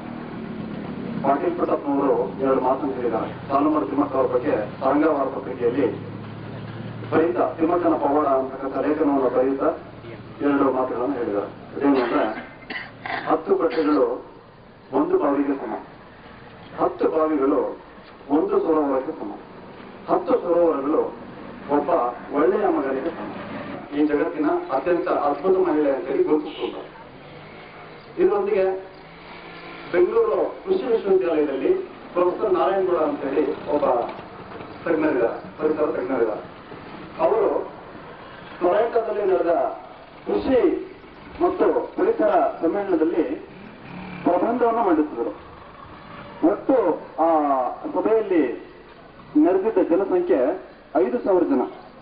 ಪಾಟೀಲ್ ಪ್ರತಾಪ್ನವರು ಎರಡು ಮಾತನ್ನು ಹೇಳಿದ್ದಾರೆ ಸಾಲುಮರ ತಿಮ್ಮಕ್ಕ ಅವರ ಬಗ್ಗೆ ತರಂಗವಾರ ಪತ್ರಿಕೆಯಲ್ಲಿ ಬರೀತ ತಿಮ್ಮಕ್ಕನ ಪವಾಡ ಅಂತಕ್ಕಂಥ ಲೇಖನವನ್ನು ಬರೀತ ಎರಡು ಮಾತುಗಳನ್ನು ಹೇಳಿದ್ದಾರೆ ಅದೇನು ಅಂದ್ರೆ ಹತ್ತು ಬಟ್ಟೆಗಳು ಒಂದು ಬಾವಿಗೆ ಸಮ ಹತ್ತು ಬಾವಿಗಳು ಒಂದು ಸರೋವರಕ್ಕೆ ಸಮ ಹತ್ತು ಸರೋವರಗಳು ಒಬ್ಬ ಒಳ್ಳೆಯ ಮಗನಿಗೆ ಸಮ ಈ ಜಗತ್ತಿನ ಅತ್ಯಂತ ಅದ್ಭುತ ಮಹಿಳೆ ಅಂತೇಳಿ ಗುರುತಿಸಿಕೊಂಡರು ಇದರೊಂದಿಗೆ ಬೆಂಗಳೂರು ಕೃಷಿ ವಿಶ್ವವಿದ್ಯಾಲಯದಲ್ಲಿ ಪ್ರೊಫೆಸರ್ ನಾರಾಯಣಗೌಡ ಅಂತೇಳಿ ಒಬ್ಬ ತಜ್ಞರಿದ್ದಾರೆ ಪರಿಸರ ತಜ್ಞರಿದ್ದಾರೆ ಅವರು ಟೊರೆಂಟೋದಲ್ಲಿ ನಡೆದ ಕೃಷಿ ಮತ್ತು ಪರಿಸರ ಸಮ್ಮೇಳನದಲ್ಲಿ ಪ್ರಬಂಧವನ್ನು ಮಂಡಿಸಿದರು ಒಟ್ಟು ಆ ಸಭೆಯಲ್ಲಿ ನೆರೆದಿದ್ದ ಜನಸಂಖ್ಯೆ ಐದು ಸಾವಿರ ಜನ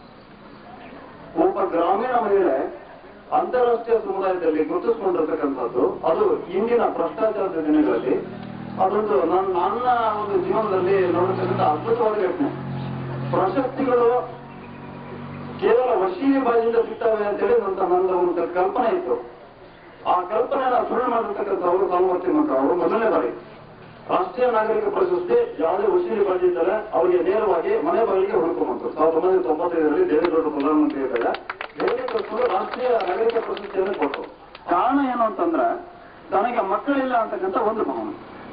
ಒಬ್ಬ ಗ್ರಾಮೀಣ ಮಹಿಳೆ ಅಂತಾರಾಷ್ಟ್ರೀಯ ಸಮುದಾಯದಲ್ಲಿ ಗುರುತಿಸಿಕೊಂಡಿರ್ತಕ್ಕಂಥದ್ದು ಅದು ಇಂದಿನ ಭ್ರಷ್ಟಾಚಾರದ ದಿನಗಳಲ್ಲಿ ಅದೊಂದು ನನ್ನ ನನ್ನ ಒಂದು ಜೀವನದಲ್ಲಿ ನೋಡತಕ್ಕಂಥ ಅದ್ಭುತವಾದ ಘಟನೆ ಪ್ರಶಸ್ತಿಗಳು ಕೇವಲ ವಶೀಲಿ ಬಾಯಿಯಿಂದ ಸಿಗ್ತವೆ ಅಂತೇಳಿ ನನ್ನ ನನ್ನ ಒಂದು ಕಲ್ಪನೆ ಇತ್ತು ಆ ಕಲ್ಪನೆಯನ್ನ ಸುಳ್ಳು ಮಾಡಿರ್ತಕ್ಕಂಥವರು ಸಾಮರ್ಥ್ಯ ಮಕ್ಕ ಅವರು ಮೊದಲನೇ ಬಾರಿ ರಾಷ್ಟ್ರೀಯ ನಾಗರಿಕ ಪ್ರಶಸ್ತಿ ಯಾವುದೇ ವಶೀಲಿ ಬಾಜಿ ಇದ್ದರೆ ಅವರಿಗೆ ನೇರವಾಗಿ ಮನೆ ಬಾಗಿಲಿಗೆ ಹುಡುಕೊಂಬಂತು ಸಾವಿರದ ಒಂಬೈನೂರ ತೊಂಬತ್ತೈದರಲ್ಲಿ ದೇವೇಗೌಡರು ಪ್ರಧಾನಮಂತ್ರಿ ಇದ್ದಾಗ ದೆಹಲಿ ಕಳಿಸ್ಕೊಂಡು ರಾಷ್ಟ್ರೀಯ ನಾಗರಿಕ ಪ್ರಶಸ್ತಿಯನ್ನು ಕೊಟ್ಟರು ಕಾರಣ ಏನು ಅಂತಂದ್ರೆ ತನಗೆ ಮಕ್ಕಳಿಲ್ಲ ಅಂತಕ್ಕಂಥ ಒಂದು ಭಾವನೆ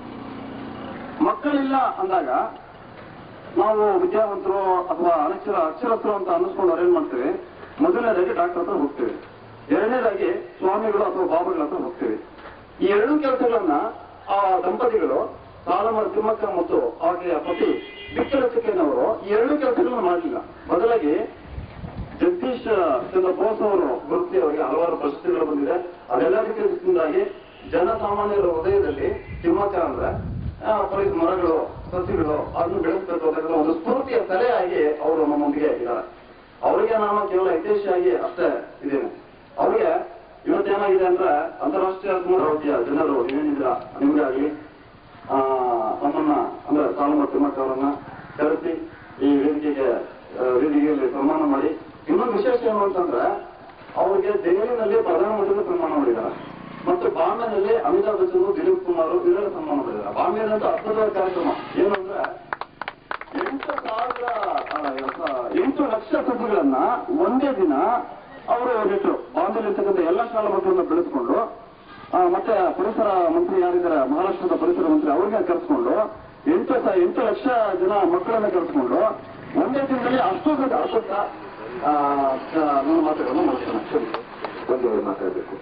ಮಕ್ಕಳಿಲ್ಲ ಅಂದಾಗ ನಾವು ವಿದ್ಯಾವಂತರು ಅಥವಾ ಅನಕ್ಷರ ಅಕ್ಷರಸ್ಥರು ಅಂತ ಅನ್ನಿಸ್ಕೊಂಡು ಏನ್ ಮಾಡ್ತೀವಿ ಮೊದಲನೇದಾಗಿ ಡಾಕ್ಟರ್ ಹತ್ರ ಹೋಗ್ತೀವಿ ಎರಡನೇದಾಗಿ ಸ್ವಾಮಿಗಳು ಅಥವಾ ಬಾಬಾಗಳ ಹತ್ರ ಹೋಗ್ತೀವಿ ಈ ಎರಡು ಕೆಲಸಗಳನ್ನ ಆ ದಂಪತಿಗಳು ಸಾಲಮರ ತಿಮ್ಮಕ್ಕ ಮತ್ತು ಆಕೆಯ ಪತಿ ಬಿಕ್ಕಲ ಚಿಕ್ಕನವರು ಈ ಎರಡು ಕೆಲಸಗಳನ್ನು ಮಾಡಲಿಲ್ಲ ಬದಲಾಗಿ ಜಗದೀಶ್ ಚಂದ್ರ ಬೋಸ್ ಅವರು ಗುರುತಿ ಅವರಿಗೆ ಹಲವಾರು ಪ್ರಶಸ್ತಿಗಳು ಬಂದಿದೆ ಅದೆಲ್ಲದಕ್ಕಿಂದಾಗಿ ಜನಸಾಮಾನ್ಯರ ಹೃದಯದಲ್ಲಿ ತಿಮ್ಮಕ್ಕ ಅಂದ್ರೆ ಆ, ಪರಿಸರ ಮರಗಳು ಸಸಿಗಳು ಅದನ್ನು ಬೆಳೆಸಬೇಕು ಅನ್ನೋದನ್ನ ಒಂದು ಸ್ಫೂರ್ತಿಯ ತಲೆಯಾಗಿ ಅವರು ನಮ್ಮೊಂದಿಗೆ ಇದ್ದಾರೆ ಅವರಿಗೆ ನಾನು ಕೇವಲ ಹಿತೈಷಿಯಾಗಿ ಅಷ್ಟೇ ಇದ್ದೇನೆ ಅವರಿಗೆ ಇವತ್ತೇನಾಗಿದೆ ಅಂದ್ರೆ ಅಂತಾರಾಷ್ಟ್ರೀಯ ಸಮುದಾಯ ಜನರು ನೀವೇನಿದ್ದೀರಾ ನಿಮಗಾಗ್ಲಿ ಆ, ನಮ್ಮನ್ನ ಅಂದ್ರೆ ಸಾಲುಮರ ತಿಮ್ಮಕ್ಕ ಅವರನ್ನ ಕರೆಸಿ ಈ ವೇದಿಕೆಗೆ ಆ, ವೇದಿಕೆಯಲ್ಲಿ ಸನ್ಮಾನ ಮಾಡಿ ಇನ್ನೊಂದು ವಿಶೇಷ ಏನು ಅಂತಂದ್ರೆ ಅವರಿಗೆ ದೆಹಲಿನಲ್ಲಿ ಪ್ರಧಾನಮಂತ್ರಿ ಸನ್ಮಾನ ಮಾಡಿದ್ದಾರೆ ಮತ್ತು ಬಾಂಬೆನಲ್ಲಿ ಅಮಿತಾಬ್ ಬಚ್ಚನ್ ದಿಲೀಪ್ ಕುಮಾರ್ ಇವರೆಲ್ಲ ಸನ್ಮಾನ ಮಾಡಿದ್ದಾರೆ ಬಾಂಬೆದಂತ ಅದ್ಭುತವಾದ ಕಾರ್ಯಕ್ರಮ ಏನು ಅಂದ್ರೆ ಎಂಟು ಸಾವಿರ ಆ, ಎಂಟು ಲಕ್ಷ ಸಸಿಗಳನ್ನ ಒಂದೇ ದಿನ ಅವರು ನೆಟ್ಟರು ಬಾಂಬೆಲಿ ಇರ್ತಕ್ಕಂಥ ಎಲ್ಲ ಶಾಲಾ ಮಕ್ಕಳನ್ನ ಬೆಳೆಸ್ಕೊಂಡು ಆ, ಮತ್ತೆ ಪರಿಸರ ಮಂತ್ರಿ ಯಾರಿದ್ದಾರೆ ಮಹಾರಾಷ್ಟ್ರದ ಪರಿಸರ ಮಂತ್ರಿ ಅವ್ರಿಗೆ ಕರೆಸ್ಕೊಂಡು ಎಂಟು ಸ- ಎಂಟು ಲಕ್ಷ ಜನ ಮಕ್ಕಳನ್ನ ಕರೆಸ್ಕೊಂಡು ಒಂದೇ ದಿನದಲ್ಲಿ ಅಷ್ಟು ದೊಡ್ಡ ಅದ್ಭುತ ಆ, ಆ, ನನ್ನ ಮಾತುಗಳನ್ನು ಮುಗಿಸ್ತೇನೆ ಸರಿ ಒಂದೆರಡು ಮಾತಾಡಬೇಕು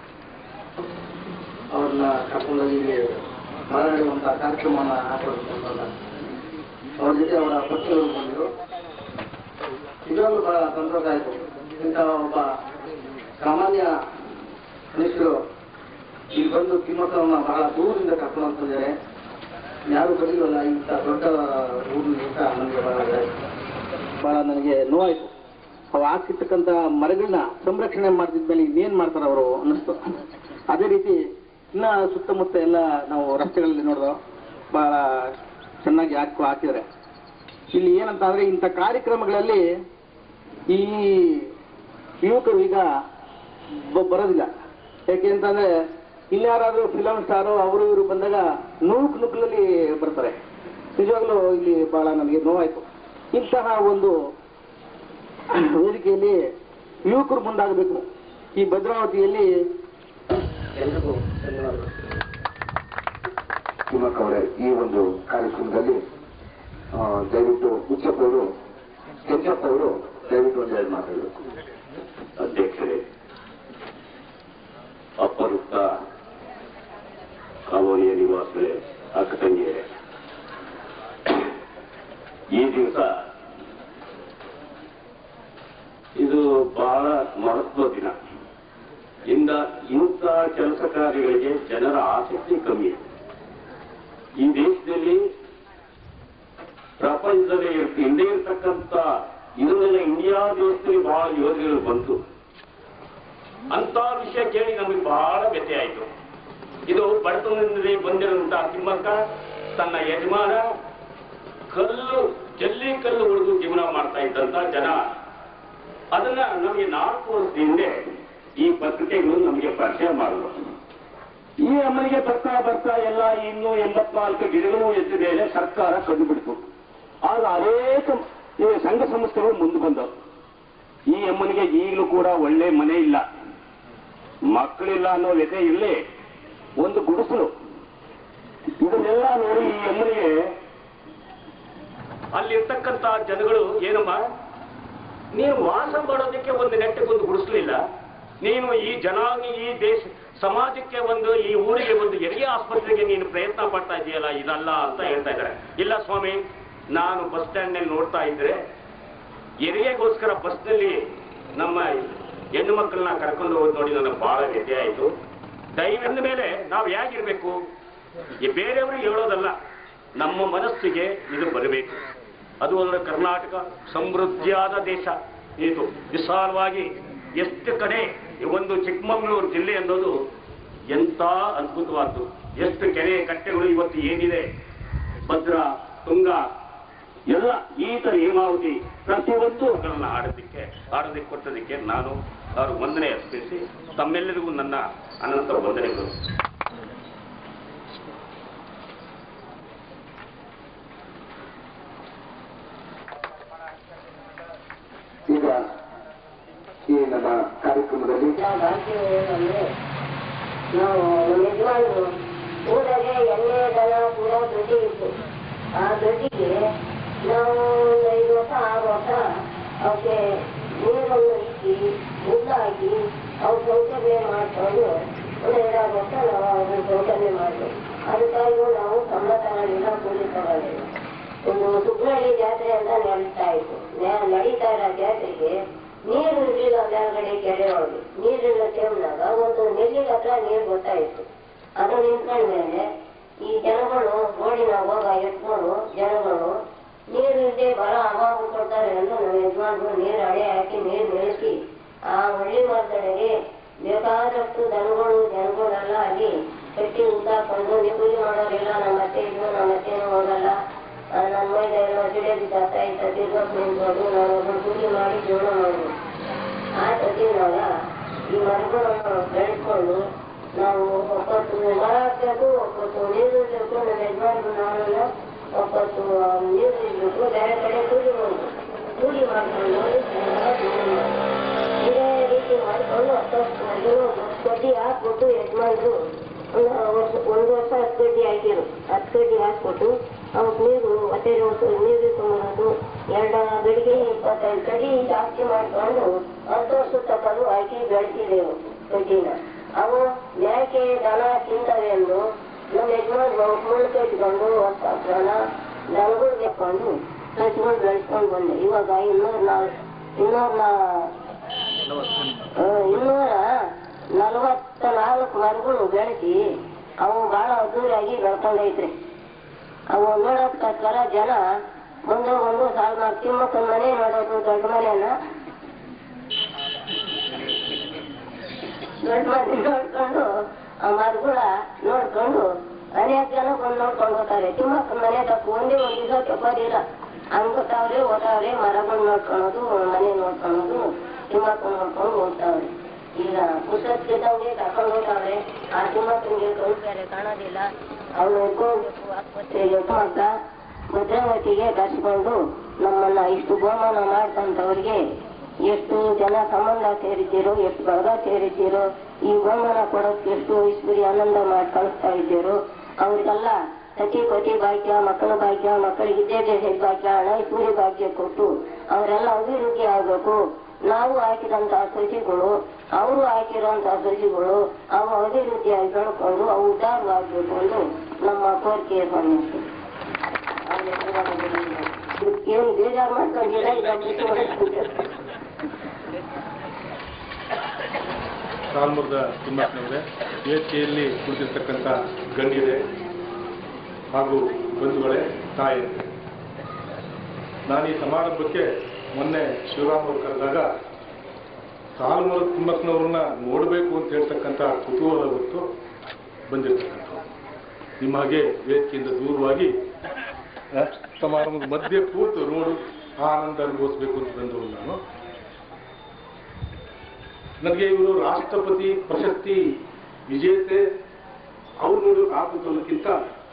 ಅವ್ರನ್ನ ಕರ್ಕೊಂಡೋಗಿ ಮಾತಾಡುವಂತ ಕಾರ್ಯಕ್ರಮವನ್ನ ಹಾಕೊಡ್ತಕ್ಕಂಥದ್ದು ಅವ್ರ ಜೊತೆ ಅವರ ಪಕ್ಷಗಳು ಬಂದರು ನಿಜವಾಗ್ಲೂ ಬಹಳ ಸಂತೋಷ ಆಯಿತು ಇಂಥ ಒಬ್ಬ ಸಾಮಾನ್ಯ ಮನುಷ್ಯರು ಇಲ್ಲಿ ಬಂದು ತಿಮ್ಮಕ್ಕವನ್ನ ಬಹಳ ದೂರದಿಂದ ಕರ್ಕೊಂಡು ಹೋಗ್ತಿದ್ದಾರೆ ಯಾರು ಬರಲಿಲ್ಲ ಇಂಥ ದೊಡ್ಡ ಊರಿನಿಂದ ನನಗೆ ಬಹಳ ಬಹಳ ನನಗೆ ನೋವಾಯಿತು ಅವು ಆಗ್ತಿರ್ತಕ್ಕಂಥ ಮರಗಳನ್ನ ಸಂರಕ್ಷಣೆ ಮಾಡ್ತಿದ್ಮೇಲೆ ಇನ್ನೇನ್ ಮಾಡ್ತಾರೆ ಅವರು ಅನ್ನಿಸ್ತು ಅದೇ ರೀತಿ ಇನ್ನ ಸುತ್ತಮುತ್ತ ಎಲ್ಲ ನಾವು ರಸ್ತೆಗಳಲ್ಲಿ ನೋಡಿದ್ರು ಬಹಳ ಚೆನ್ನಾಗಿ ಹಾಕಿ ಹಾಕಿದ್ದಾರೆ ಇಲ್ಲಿ ಏನಂತ ಅಂದ್ರೆ ಇಂಥ ಕಾರ್ಯಕ್ರಮಗಳಲ್ಲಿ ಈ ಯುವಕರು ಈಗ ಬ- ಬರೋದಿಲ್ಲ ಯಾಕೆ ಅಂತಂದ್ರೆ ಇನ್ಯಾರಾದ್ರೂ ಫಿಲಂ ಸ್ಟಾರು ಅವರು ಇವರು ಬಂದಾಗ ನೂಕ್ ನುಗ್ಲಲ್ಲಿ ಬರ್ತಾರೆ ನಿಜವಾಗ್ಲೂ ಇಲ್ಲಿ ಬಹಳ ನನಗೆ ನೋವಾಯ್ತು ಇಂತಹ ಒಂದು ವೇದಿಕೆಯಲ್ಲಿ ಯುವಕರು ಮುಂದಾಗಬೇಕು ಈ ಭದ್ರಾವತಿಯಲ್ಲಿ ಎಲ್ರಿಗೂ ಧನ್ಯವಾದಗಳು ತಿಮ್ಮಕ್ಕ ಅವರೇ ಈ ಒಂದು ಕಾರ್ಯಕ್ರಮದಲ್ಲಿ ಆ, ದಯವಿಟ್ಟು ಉಚ್ಚಪ್ಪ ಅವರು ಕೆಂಚಪ್ಪ ಅವರು ದಯವಿಟ್ಟು ಒಂದೆರಡು ಮಾತಾಡಬೇಕು ಅಧ್ಯಕ್ಷರೇ ಅಪರೂಪ ಕಾವೋನಿಯ ನಿವಾಸಗಳೇ ಅಕ್ಕ ತಂಗಿಯರೇ ಈ ದಿವಸ ಇದು ಬಹಳ ಮಹತ್ವ ದಿನ ಇಂದ ಇಂಥ ಕೆಲಸ ಕಾರ್ಯಗಳಿಗೆ ಜನರ ಆಸಕ್ತಿ ಕಮ್ಮಿ ಇದೆ. ಈ ದೇಶದಲ್ಲಿ ಪ್ರಪಂಚದಲ್ಲಿ ಇರ್- ಹಿಂದೆ ಇರ್ತಕ್ಕಂಥ ಇದನ್ನೆಲ್ಲ ಇಂಡಿಯಾ ದೇಶದಲ್ಲಿ ಬಹಳ ಯೋಜನೆಗಳು ಬಂತು ಅಂತ ವಿಷಯ ಕೇಳಿ ನಮಗೆ ಬಹಳ ವ್ಯತ್ಯಯ ಆಯಿತು ಇದು ಬಡತನದಿಂದಲೇ ಬಂದಿರುವಂತಹ ತಿಮ್ಮಕ್ಕ ತನ್ನ ಯಜಮಾನ ಕಲ್ಲು ಜಲ್ಲಿ ಕಲ್ಲು ಹೊಡೆದು ಜೀವನ ಮಾಡ್ತಾ ಇದ್ದಂತ ಜನ ಅದನ್ನ ನಮಗೆ ನಾಲ್ಕು ವರ್ಷದ ಹಿಂದೆ ಈ ಪತ್ರಿಕೆಗಳು ನಮಗೆ ಪರಿಚಯ ಮಾಡಿದ್ರು ಈ ಅಮ್ಮನಿಗೆ ಬರ್ತಾ ಬರ್ತಾ ಎಲ್ಲ ಇನ್ನು ಎಂಬತ್ನಾಲ್ಕು ಗಿಡಗಳು ಎದ್ದ ಮೇಲೆ ಸರ್ಕಾರ ಕಂಡುಬಿಡ್ತು ಆಗ ಅನೇಕ ಈ ಸಂಘ ಸಂಸ್ಥೆಗಳು ಮುಂದೆ ಬಂದವು ಈ ಅಮ್ಮನಿಗೆ ಈಗಲೂ ಕೂಡ ಒಳ್ಳೆ ಮನೆ ಇಲ್ಲ ಮಕ್ಕಳಿಲ್ಲ ಅನ್ನೋ ವ್ಯಥೆ ಇರಲಿ ಒಂದು ಗುಡಿಸಲು ಇದನ್ನೆಲ್ಲ ನೋಡಿ ಈ ಅಮ್ಮನಿಗೆ ಅಲ್ಲಿರ್ತಕ್ಕಂಥ ಜನಗಳು ಏನಮ್ಮ ನೀನು ವಾಸ ಮಾಡೋದಕ್ಕೆ ಒಂದು ನೆಟ್ಟಕ್ಕೆ ಒಂದು ಗುಡಿಸ್ಲಿಲ್ಲ ನೀನು ಈ ಜನಾಂಗ ಈ ದೇಶ ಸಮಾಜಕ್ಕೆ ಒಂದು ಈ ಊರಿಗೆ ಒಂದು ಹೆರಿಗೆ ಆಸ್ಪತ್ರೆಗೆ ನೀನು ಪ್ರಯತ್ನ ಪಡ್ತಾ ಇದೆಯಲ್ಲ ಇದಲ್ಲ ಅಂತ ಹೇಳ್ತಾ ಇದ್ದಾರೆ ಇಲ್ಲ ಸ್ವಾಮಿ ನಾನು ಬಸ್ ಸ್ಟ್ಯಾಂಡ್ ನಲ್ಲಿ ನೋಡ್ತಾ ಇದ್ರೆ ಹೆರಿಗೆಗೋಸ್ಕರ ಬಸ್ನಲ್ಲಿ ನಮ್ಮ ಹೆಣ್ಣು ಮಕ್ಕಳನ್ನ ಕರ್ಕೊಂಡು ಹೋಗಿ ನೋಡಿ ನನಗೆ ಬಹಳ ವ್ಯತ್ಯಯ ಆಯಿತು ದೈವಂದ ಮೇಲೆ ನಾವು ಹೇಗಿರ್ಬೇಕು ಈ ಬೇರೆಯವರು ಹೇಳೋದಲ್ಲ ನಮ್ಮ ಮನಸ್ಸಿಗೆ ಇದು ಬರಬೇಕು ಅದು ಒಂದು ಕರ್ನಾಟಕ ಸಮೃದ್ಧಿಯಾದ ದೇಶ ಇದು ವಿಶಾಲವಾಗಿ ಎಷ್ಟು ಕಡೆ ಈ ಒಂದು ಚಿಕ್ಕಮಗಳೂರು ಜಿಲ್ಲೆ ಅನ್ನೋದು ಎಂತ ಅದ್ಭುತವಾದ್ದು ಎಷ್ಟು ಕೆರೆ ಕಟ್ಟೆಗಳು ಇವತ್ತು ಏನಿದೆ ಭದ್ರಾ ತುಂಗ ಎಲ್ಲ ಈತ ಹೇಮಾವತಿ ಪ್ರತಿಯೊಂದು ಮಕ್ಕಳನ್ನ ಆಡೋದಕ್ಕೆ ಆಡೋದಕ್ಕೆ ಕೊಟ್ಟದಕ್ಕೆ ನಾನು ಅವರು ವಂದನೆ ಅರ್ಪಿಸಿ ತಮ್ಮೆಲ್ಲರಿಗೂ ನನ್ನ ಅನಂತ ವಂದನೆಗಳು ಈಗ ಈ ನಮ್ಮ ಕಾರ್ಯಕ್ರಮದಲ್ಲಿ ನಾವು ಮಾಡ್ತೀವಿ ಅಂದ್ರೆ ನಾವು ಯಜಮಾನರು ಊರಾಗೆ ಎಣ್ಣೆ ದನ ಪೂರ ದೊಡ್ಡಿ ಇತ್ತು ಆ ದೊಡ್ಡಿಗೆ ನಾವು ಒಂದು ಐದು ವರ್ಷ ಆರು ವರ್ಷ ಅವಕ್ಕೆ ನೀರನ್ನು ಇಕ್ಕಿ ಉದ್ದ ಹಾಕಿ ಅವ್ರ ಸೌಕರ್ಯ ಮಾಡ್ಕೊಂಡು ಒಂದು ಎರಡಾರು ವರ್ಷ ನಾವು ಅವ್ರನ್ನ ಸೌಕರ್ಯ ಮಾಡಿದ್ವಿ ಅದಕ್ಕಾಗಿ ನಾವು ಸಂಬಳ ತಗೊಂಡಿಲ್ಲ ಕೂಲಿ ತಗೊಂಡಿಲ್ಲ ಒಂದು ಸುಬ್ರಹಳ್ಳಿ ಜಾತ್ರೆ ಅಂತ ನಡೀತಾ ಇತ್ತು ನೆ- ನಡೀತಾ ಇರೋ ಜಾತ್ರೆಗೆ ನೀರು ಇರಲಿಲ್ಲ ಮೇಲ್ಗಡೆ ಕೆರೆ ಒಳಗೆ ನೀರಿನ ಟೈಮ್ನಾಗ ಒಂದು ನೆಲ್ಲಿಗೆ ಹತ್ರ ನೀರು ಬರ್ತಾ ಇತ್ತು ಅದು ನಿಂತ್ಕೊಂಡ್ಮೇಲೆ ಈ ಜನಗಳು ರೋಡಿನಾಗ ಹೋಗ ಎತ್ಕೊಂಡು ಜನಗಳು ನೀರು ಇಲ್ಲದೆ ಬಹಳ ಅಭಾವ ಕೊಡ್ತಾರೆ ಎಂದು ನಮ್ಮ ಯಜಮಾನ್ರು ನೀರು ಅಡೆ ಹಾಕಿ ನೀರು ನಿಲ್ಲಿಸಿ ಆ ಹಳ್ಳಿ ಮಾರ್ಗಡೆಗೆ ಬೇಕಾದಷ್ಟು ದನಗಳು ಜನಗಳೆಲ್ಲ ಅಲ್ಲಿ ಕಟ್ಟಿ ಉದ್ದಾಕೊಂಡು ನಿಗೂಲಿ ಮಾಡೋರಿಲ್ಲ ನಮ್ಮ ಅತ್ತೆ ಇದ್ರು ನಮ್ಮ ಅತ್ತೆನೂ ಹೋಗಲ್ಲ ಆ, ನನ್ನ ಮೈದ ಏನೋ ಜಿಲೇಬಿ ಜಾತ್ರೆ ಆಯ್ತು ತಿರ್ಗಕ್ಕೆ ನಿಂತ್ಕೊಂಡು ನಾವು ಒಬ್ಬರು ಕೂಲಿ ಮಾಡಿ ಜೀವನ ಮಾಡೋದು ಆ ಟೈಮ್ನಾಗ ಈ ಮರಗಳನ್ನು ಬೆಳೆಸ್ಕೊಂಡು ನಾವು ಒಪ್ಪತ್ತು ಮರ ಹಾಕ್ಬೇಕು ಒಪ್ಪತ್ತು ನೀರು ಇರಬೇಕು ನಮ್ಮ ಯಜಮಾನ್ರು ನಾವೆಲ್ಲ ಒಪ್ಪತ್ತು ನೀರು ಇರಬೇಕು ಬೇರೆ ಕಡೆ ಕೂಲಿ ಮಾಡೋದು ಕೂಲಿ ಮಾಡ್ಕೊಂಡು ಎಲ್ಲ ಜೀವನ ಮಾಡೋದು. ಇದೇ ರೀತಿ ಮಾಡ್ಕೊಂಡು ಹತ್ತತ್ತು ಗಡ್ಡಿ ಹಾಕ್ಬಿಟ್ಟು ಯಜಮಾನ್ರು ಒಂದು ವರ್ಷ ಒಂದು ವರ್ಷ ಹತ್ತು ಗಡ್ಡಿ ಹಾಕಿರು ಹತ್ತು ಗಡ್ಡಿ ಹಾಕ್ಬಿಟ್ಟು ಅವಕ್ಕೆ ನೀರು ಹೊಟ್ಟೆ ನೀರು ಇಟ್ಕೊಂಡ್ಬರೋದು ಎರಡು ಗಡಿಗೆ ಇಪ್ಪತ್ತೈದು ಕಡಿ ಜಾಸ್ತಿ ಮಾಡ್ಕೊಂಡು ಹತ್ತು ವರ್ಷ ತಕ್ಕಲು ಹಾಕಿ ಬೆಳೆಸಿದೆವು ಗಡ್ಡಿನ ಅವು ಮೇಕೆ ದನ ತಿಂತವೆ ಎಂದು ನಮ್ಮ ಯಜಮಾನ್ರು ಮುಳ್ಳು ಕಟ್ಕೊಂಡು ಹೊಸ ದನ ದನಗಳು ಬೇಕೊಂಡು ಕಟ್ಕೊಂಡು ಬೆಳೆಸ್ಕೊಂಡು ಬಂದೆ ಇವಾಗ ಇನ್ನೂರ ನಾಲ್ಕು ಇನ್ನೂರ ನಾ- ಆ, ಇನ್ನೂರ ನಲವತ್ತ ನಾಲ್ಕು ಮರಗಳು ಬೆಳೆಸಿ ಅವು ಬಹಳ ಅದ್ದೂರಿಯಾಗಿ ಬೆಳ್ಕೊಂಡೈತ್ರಿ ಅವು ನೋಡೋಕ್ಕೋಸ್ಕರ ಜನ ಮುಂದೆ ಒಂದು ಸಾಲ್ ಮಾಡಿ ತಿಮ್ಮಕ್ಕನ ಮನೆ ನೋಡೋದು ದೊಡ್ಡ ಮನೆನ ದೊಡ್ಡ ಮನೆ ನೋಡ್ಕೊಂಡು ಆ ಮರಗಳ ನೋಡ್ಕೊಂಡು ಅನೇಕ ಜನ ಬಂದು ನೋಡ್ಕೊಂಡು ಹೋಗ್ತಾರೆ ತಿಮ್ಮಕ್ಕನ ಮನೆ ತಕ್ಕ ಒಂದೇ ಒಂದ್ ದಿವಸ ಕೆಪ್ಪದಿಲ್ಲ ಹಂಗತಾವ್ರೆ ಓದಾವ್ರೆ ಮರಗಳು ನೋಡ್ಕೊಳೋದು ಮನೆ ನೋಡ್ಕೊಳೋದು ತಿಮ್ಮಕ್ಕನ ನೋಡ್ಕೊಂಡು ಹೋಗ್ತಾವ್ರೆ ಈಗ ಪುಸ್ತಕದಂಗೆ ಕರ್ಕೊಂಡು ಹೋಗ್ತಾವ್ರೆ ಆ ತಿಮ್ಮಕ್ಕನಿಗೆ ಕೈ ಬೇರೆ ಕಾಣೋದಿಲ್ಲ ಅವನು ಎತ್ಕೋಬೇಕು ಆಸ್ಪತ್ರೆಗೆ ಮಕ್ಕ ಭದ್ರಾವತಿಗೆ ಕರ್ಸ್ಕೊಂಡು ನಮ್ಮನ್ನ ಇಷ್ಟು ಗೋಮಾನ ಮಾಡ್ತಂತವ್ರಿಗೆ ಎಷ್ಟು ಜನ ಸಂಬಂಧ ಸೇರಿದ್ದೀರೋ ಎಷ್ಟು ಬಳಗ ಸೇರಿದ್ದೀರೋ ಈ ಗೋಮಾನ ಕೊಡೋಕೆ ಎಷ್ಟು ಇಸ್ಬಿಡಿ ಆನಂದ ಮಾಡಿ ಕಳಿಸ್ತಾ ಇದ್ದೀರೋ ಅವ್ರಿಗೆಲ್ಲ ಸತಿ ಪತಿ ಭಾಗ್ಯ ಮಕ್ಕಳ ಭಾಗ್ಯ ಮಕ್ಕಳಿಗೆ ವಿದ್ಯಾಭ್ಯಾಸ ಭಾಗ್ಯ ಹಣ ಸೂರ್ಯ ಭಾಗ್ಯ ಕೊಟ್ಟು ಅವರೆಲ್ಲ ಅಭಿವೃದ್ಧಿ ಆಗಬೇಕು ನಾವು ಹಾಕಿದಂತಹ ಸಸಿಗಳು ಅವರು ಹಾಕಿರುವಂತಹ ಸಸಿಗಳು ಅವು ಅಭಿವೃದ್ಧಿಯಾಗಿ ಬೆಳ್ಕೊಂಡು ಅವು ಉದ್ಧಾರವಾಗಬೇಕು ಎಂದು ನಮ್ಮ ಕೋರಿಕೆಯ ಸ್ವಾಮಿ ಏನು ಬೇಜಾರು ಮಾಡ್ಕೊಂಡಿಲ್ಲ ಈಗ ಬಿಟ್ಟು ಹೊರಡ್ತಿದ್ದೆ. ಸಾಲ್ಮುರ್ದ ತಿಮ್ಮಕ್ಕನವರೇ ವೇದಿಕೆಯಲ್ಲಿ ಕುಳಿತಿರ್ತಕ್ಕಂಥ ಗಣ್ಯರೇ ಹಾಗೂ ಬಂಧುಗಳೇ ತಾಯಿ ನಾನು ಈ ಸಮಾರಂಭಕ್ಕೆ ಮೊನ್ನೆ ಶಿವರಾಮ್ ಅವರು ಕರೆದಾಗ ಸಾಲ್ಮುರ ತಿಮ್ಮಕ್ಕನವ್ರನ್ನ ನೋಡಬೇಕು ಅಂತ ಹೇಳ್ತಕ್ಕಂಥ ಕುತೂಹಲ ಹೊತ್ತು ಬಂದಿರ್ತಕ್ಕಂಥ ನಿಮ್ಮ ಹಾಗೆ ವೇದಿಕೆಯಿಂದ ದೂರವಾಗಿ ಆ, ಸಮಾರಂಭದ ಮಧ್ಯೆ ಕೂತು ನೋಡು ಆ ಆನಂದ ಅನುಭವಿಸ್ಬೇಕು ಅಂತ ಬಂದವರು ನಾನು ನನಗೆ ಇವರು ರಾಷ್ಟ್ರಪತಿ ಪ್ರಶಸ್ತಿ ವಿಜೇತೆ ಅವ್ರು ನೋಡೋಕೆ ಆಗುತ್ತಲ್ಲಕ್ಕಿಂತ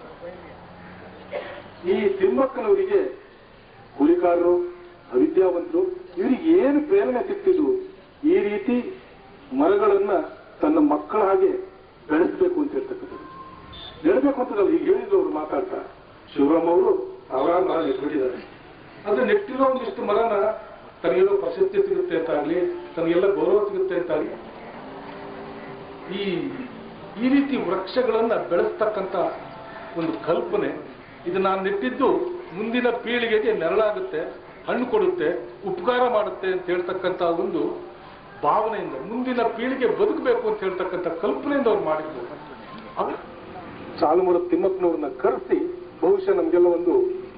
ಈ ತಿಮ್ಮಕ್ಕನವರಿಗೆ ಹುಲಿಕಾರರು ಅವಿದ್ಯಾವಂತರು ಇವರಿಗೆ ಏನು ಪ್ರೇರಣೆ ಸಿಕ್ತಿದ್ದು ಈ ರೀತಿ ಮರಗಳನ್ನ ತನ್ನ ಮಕ್ಕಳ ಹಾಗೆ ಬೆಳೆಸಬೇಕು ಅಂತ ಹೇಳ್ತಕ್ಕಂಥದ್ದು ನೆಡಬೇಕು ಅಂತ ಈಗ ಹೇಳಿದ್ರು ಅವರು ಮಾತಾಡ್ತಾ ಶಿವರಾಮ್ ಅವರು ಸಾವಿರಾರು ಮರ ನೆಟ್ಬಿಟ್ಟಿದ್ದಾರೆ ಆದ್ರೆ ನೆಟ್ಟಿರೋ ಒಂದಿಷ್ಟು ಮರನ ತನಗೆಲ್ಲೋ ಪ್ರಶಸ್ತಿ ಸಿಗುತ್ತೆ ಅಂತ ಆಗ್ಲಿ ತನಗೆಲ್ಲ ಗೌರವ ಸಿಗುತ್ತೆ ಅಂತ ಆಗ್ಲಿ ಈ ಈ ರೀತಿ ವೃಕ್ಷಗಳನ್ನ ಬೆಳೆಸ್ತಕ್ಕಂಥ ಒಂದು ಕಲ್ಪನೆ ಇದು ನಾನು ನೆಟ್ಟಿದ್ದು ಮುಂದಿನ ಪೀಳಿಗೆಗೆ ನೆರಳಾಗುತ್ತೆ ಹಣ್ಣು ಕೊಡುತ್ತೆ ಉಪಕಾರ ಮಾಡುತ್ತೆ ಅಂತ ಹೇಳ್ತಕ್ಕಂಥ ಒಂದು ಭಾವನೆಯಿಂದ ಮುಂದಿನ ಪೀಳಿಗೆ ಬದುಕಬೇಕು ಅಂತ ಹೇಳ್ತಕ್ಕಂಥ ಕಲ್ಪನೆಯಿಂದ ಅವ್ರು ಮಾಡಿದ್ರು ಅದು ಸಾಲುಮರ ತಿಮ್ಮಪ್ಪನವ್ರನ್ನ ಕರೆಸಿ ಬಹುಶಃ ನಮಗೆಲ್ಲ ಒಂದು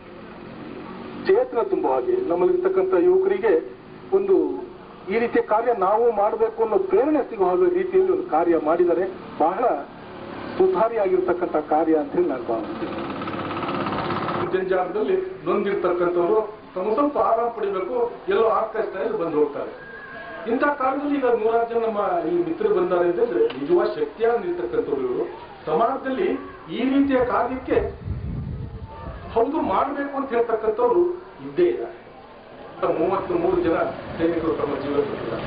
ಚೇತನ ತುಂಬುವ ಹಾಗೆ ನಮ್ಮಲ್ಲಿರ್ತಕ್ಕಂಥ ಯುವಕರಿಗೆ ಒಂದು ಈ ರೀತಿಯ ಕಾರ್ಯ ನಾವು ಮಾಡಬೇಕು ಅನ್ನೋ ಪ್ರೇರಣೆ ಸಿಗುವ ಹಾಗೆ ರೀತಿಯಲ್ಲಿ ಒಂದು ಕಾರ್ಯ ಮಾಡಿದರೆ ಬಹಳ ಸುಧಾರಿಯಾಗಿರ್ತಕ್ಕಂಥ ಕಾರ್ಯ ಅಂತ ಹೇಳಿ ನಾನು ಭಾವಿಸ್ತೀನಿ ಜಂಜಾಟದಲ್ಲಿ ನೊಂದಿರ್ತಕ್ಕಂಥವ್ರು ತಮ್ಮ ಸ್ವಲ್ಪ ಆರಾಮ ಪಡಿಬೇಕು ಎಲ್ಲೋ ಆಗ್ತಾ ಇಲ್ಲಿ ಬಂದು ಹೋಗ್ತಾರೆ ಇಂಥ ಕಾಲದಲ್ಲಿ ಈಗ ನೂರಾರು ಜನ ನಮ್ಮ ಈ ಮಿತ್ರರು ಬಂದಾರೆ ಅಂತಂದ್ರೆ ನಿಜವಾದ ಶಕ್ತಿಯಾಗಿ ನಿಲ್ತಕ್ಕಂಥವ್ರು ಇವರು ಸಮಾಜದಲ್ಲಿ ಈ ರೀತಿಯ ಕಾರ್ಯಕ್ಕೆ ಹೌದು ಮಾಡಬೇಕು ಅಂತ ಹೇಳ್ತಕ್ಕಂಥವ್ರು ಇದ್ದೇ ಇದ್ದಾರೆ ಮೂವತ್ತು ಮೂರು ಜನ ಸೈನಿಕರು ತಮ್ಮ ಜೀವ ಕೊಟ್ಟಿದ್ದಾರೆ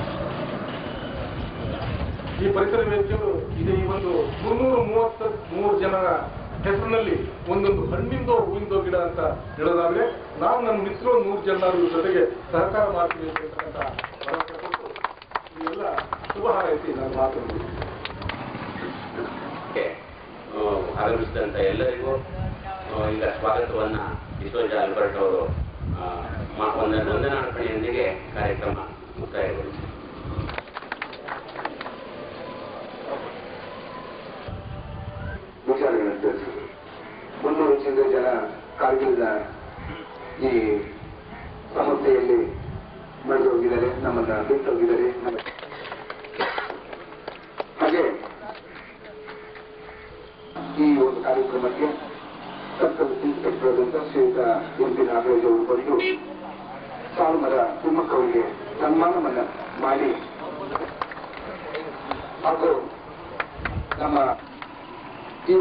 ಈ ಪರಿಸರ ವೇದಿಕೆಗಳು ಇದು ಈ ಒಂದು ಮುನ್ನೂರ ಮೂವತ್ತ ಮೂರು ಜನರ ಹೆಸರಿನಲ್ಲಿ ಒಂದೊಂದು ಹಣ್ಣಿಂದೋ ಹೂವಿಂದೋ ಗಿಡ ಅಂತ ಹೇಳೋದಾದ್ರೆ ನಾವು ನನ್ನ ಮಿತ್ರರು ನೂರು ಜನರ ಜೊತೆಗೆ ಸಹಕಾರ ಮಾಡ್ತೀವಿ ಅಂತಕ್ಕಂಥ ಭರವಸೆ ಕೊಟ್ಟು ಇವೆಲ್ಲ ಶುಭ ಹಾರೈಸಿ ನಾನು ಮಾತಾಡ್ತೀನಿ ಆ, ಆಗಮಿಸಿದಂತ ಎಲ್ಲರಿಗೂ ಆ, ಈಗ ಸ್ವಾಗತವನ್ನ ವಿಶ್ವಜ ಅಲ್ಬರ್ಟ್ ಅವರು ಆ, ಮಾ- ಒಂದ ವಂದನಾರ್ಪಣೆಯೊಂದಿಗೆ ಕಾರ್ಯಕ್ರಮ ಮುಕ್ತಾಯಗೊಳಿಸಿ ವಿಚಾರಗಳನ್ನು ತಿಳಿಸಿದ್ರು ಮುನ್ನೂರು ಚಿಲ್ಲರೆ ಜನ ಕಾರ್ಗಿಲ್ನ ಈ ಸಮಸ್ಯೆಯಲ್ಲಿ ನಡೆದು ಹೋಗಿದ್ದಾರೆ ನಮ್ಮನ್ನ ಬಿಟ್ಟು ಹೋಗಿದ್ದಾರೆ ನಮ್ಮ ಹಾಗೆ ಈ ಒಂದು ಕಾರ್ಯಕ್ರಮಕ್ಕೆ ಸರ್ಕಲ್ ಇನ್ಸ್ಪೆಕ್ಟರ್ ಆದಂತ ಶ್ರೀಯುತ ಎಂ ಪಿ ನಾಗರಾಜ್ ಅವರು ಬಂದು ಸಾಲ್ಮರ ತಿಮ್ಮಕ್ಕವರಿಗೆ ಸನ್ಮಾನವನ್ನ ಮಾಡಿ ಹಾಗೂ ನಮ್ಮ ಈ